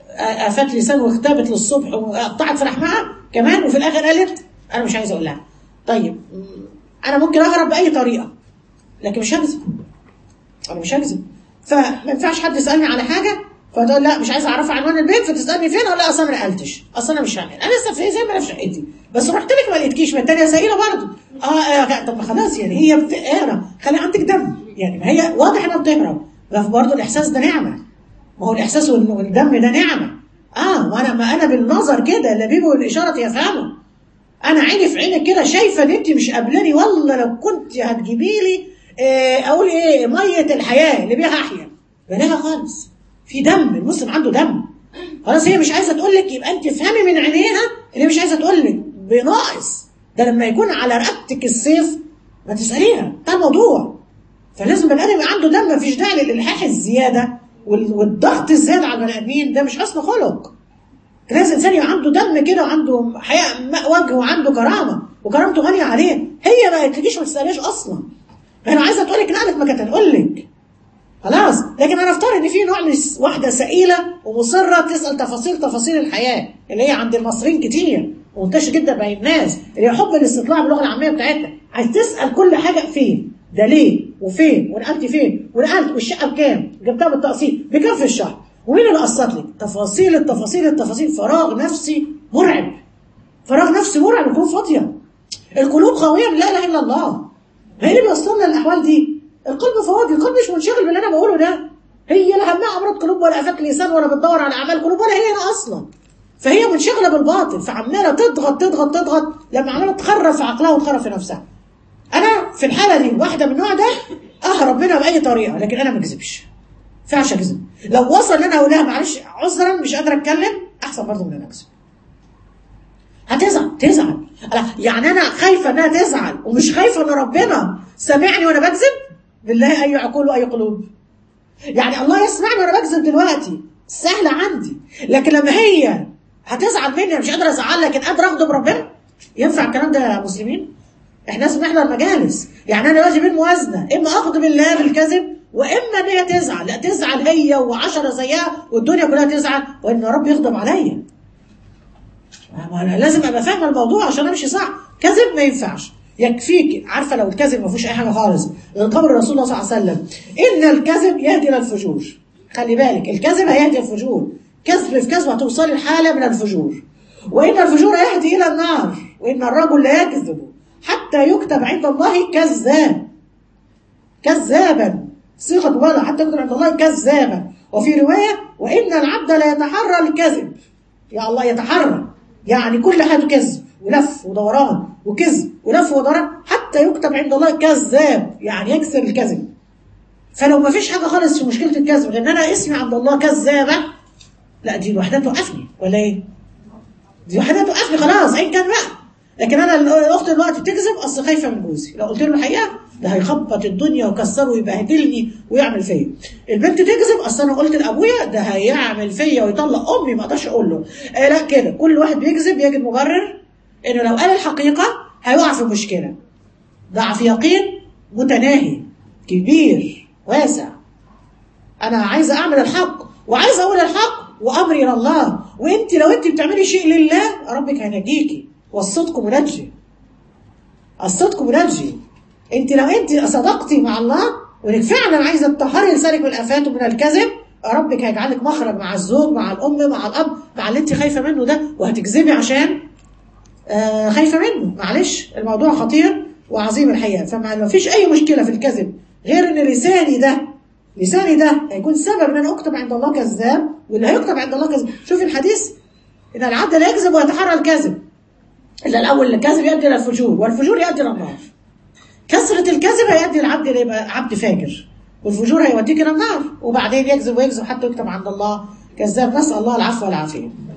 افات لسان واختبت للصبح وقطعت في لحمها كمان وفي الاخر قالت انا مش عايزه اقول لها طيب م- انا ممكن اهرب باي طريقه لكن مش هكذب انا مش هكذب فما ينفعش حد يسالني على حاجه فتقول لا مش عايزه اعرف عنوان البيت فتسالني فين اقول لا اصل انا ما نقلتش اصل انا مش هعمل انا لسه في زي ما انا في شقتي بس رحت لك ما لقيتكيش ما الثانيه سائله برضه اه, آه طب ما خلاص يعني هي بتقرا خلي عندك دم يعني ما هي واضح انها بتهرب برضه الاحساس ده نعمه ما هو الاحساس وال- والدم ده نعمه اه وانا ما انا بالنظر كده اللبيب والاشاره يفهموا انا عيني في عينك كده شايفه ان انت مش قابلاني والله لو كنت هتجيبي لي آه، اقول ايه ميه الحياه اللي بيها احيا بلاها خالص في دم المسلم عنده دم خلاص هي مش عايزه تقول لك يبقى انت افهمي من عينيها اللي مش عايزه تقول لك بناقص ده لما يكون على رقبتك السيف ما تساليها ده الموضوع فلازم بني ادم يبقى عنده دم مفيش داعي للالحاح الزياده وال- والضغط الزياده على البني ادمين ده مش حسن خلق لازم الانسان يبقى عنده دم كده وعنده حياء م- وجه وعنده كرامه وكرامته غاليه عليه هي ما تجيش ما تسالهاش اصلا انا عايزه تقول لك نقلت ما كانت هتقول لك خلاص لكن انا افترض ان في نوع من الس- واحده سئيله ومصره تسال تفاصيل تفاصيل الحياه اللي هي عند المصريين كتير ومنتشر جدا بين الناس اللي هي حب الاستطلاع باللغه العاميه بتاعتنا عايز تسال كل حاجه فين ده ليه وفين ونقلت فين ونقلت والشقه بكام جبتها بالتقسيط بكام في الشهر ومين اللي قسط لك تفاصيل التفاصيل التفاصيل فراغ نفسي مرعب فراغ نفسي مرعب يكون فاضيه القلوب خاويه من لا اله الا الله ما هي اللي بيوصلنا للاحوال دي القلب فاضي القلب مش منشغل باللي انا بقوله ده هي لا همها امراض قلوب ولا افات لسان ولا بتدور على اعمال قلوب ولا هي هنا اصلا فهي منشغله بالباطل فعماله تضغط تضغط تضغط لما عماله تخرف في عقلها وتخرف في نفسها انا في الحاله دي واحده من النوع ده اهرب منها باي طريقه لكن انا ما اكذبش ما ينفعش اكذب لو وصل ان انا اقول لها معلش عذرا مش قادره اتكلم احسن برضه من ان انا اكذب هتزعل تزعل أنا- يعني انا خايفه انها تزعل ومش خايفه ان ربنا سامعني وانا بكذب بالله اي عقول واي قلوب يعني الله يسمعني وانا بكذب دلوقتي سهله عندي لكن لما هي هتزعل مني أنا مش قادره ازعل لكن قادره اغضب ربنا ينفع الكلام ده يا مسلمين احنا لازم نحضر مجالس يعني انا دلوقتي بين موازنه اما اغضب الله بالكذب واما ان هي تزعل لا تزعل هي وعشرة زيها والدنيا كلها تزعل وان رب يغضب عليا ما انا لازم ابقى فاهمه الموضوع عشان امشي صح كذب ما ينفعش يكفيك عارفه لو الكذب ما فيهوش اي حاجه خالص من قبل الرسول الله صلى الله عليه وسلم ان الكذب يهدي الى الفجور خلي بالك الكذب هيهدي الفجور كذب في كذب هتوصلي لحاله من الفجور وان الفجور يهدي الى النار وان الرجل لا يكذب حتى يكتب عند الله كذاب كذابا صيغه مبالغه حتى يكتب عند الله كذابا وفي روايه وان العبد لا يتحرى الكذب يا الله يتحرى يعني كل حاجه كذب ولف ودوران وكذب ولف ودوران حتى يكتب عند الله كذاب يعني يكسر الكذب فلو ما فيش حاجه خالص في مشكله الكذب لان انا اسمي عند الله كذابه لا دي لوحدها توقفني ولا ايه؟ دي لوحدها توقفني خلاص ايا كان بقى لكن انا الاخت دلوقتي بتكذب اصل خايفه من جوزي لو قلت له الحقيقه ده هيخبط الدنيا ويكسره ويبهدلني ويعمل فيا البنت تكذب اصل انا قلت لابويا ده هيعمل فيا ويطلق امي ما اقدرش اقول له آه لا كده كل واحد بيكذب يجد مبرر انه لو قال الحقيقه هيقع في مشكله ضعف يقين متناهي كبير واسع انا عايزه اعمل الحق وعايزه اقول الحق وامري الى الله وانت لو انت بتعملي شيء لله ربك هينجيكي والصدق منجي الصدق منجي انت لو انت صدقتي مع الله وانك فعلا عايزه تطهري لسانك من الافات ومن الكذب ربك هيجعل لك مخرج مع الزوج مع الام مع الاب مع اللي انت خايفه منه ده وهتكذبي عشان آه خايفه منه معلش الموضوع خطير وعظيم الحقيقه فما فيش اي مشكله في الكذب غير ان لساني ده لساني ده هيكون سبب ان انا اكتب عند الله كذاب واللي هيكتب عند الله كذاب شوف الحديث ان العبد لا يكذب ويتحرى الكذب الا الاول الكذب يؤدي الى الفجور والفجور يؤدي الى النار كثرة الكذب هيؤدي العبد الى يبقى عبد فاجر والفجور هيوديك الى النار وبعدين يكذب ويكذب حتى يكتب عند الله كذاب نسال الله العفو والعافيه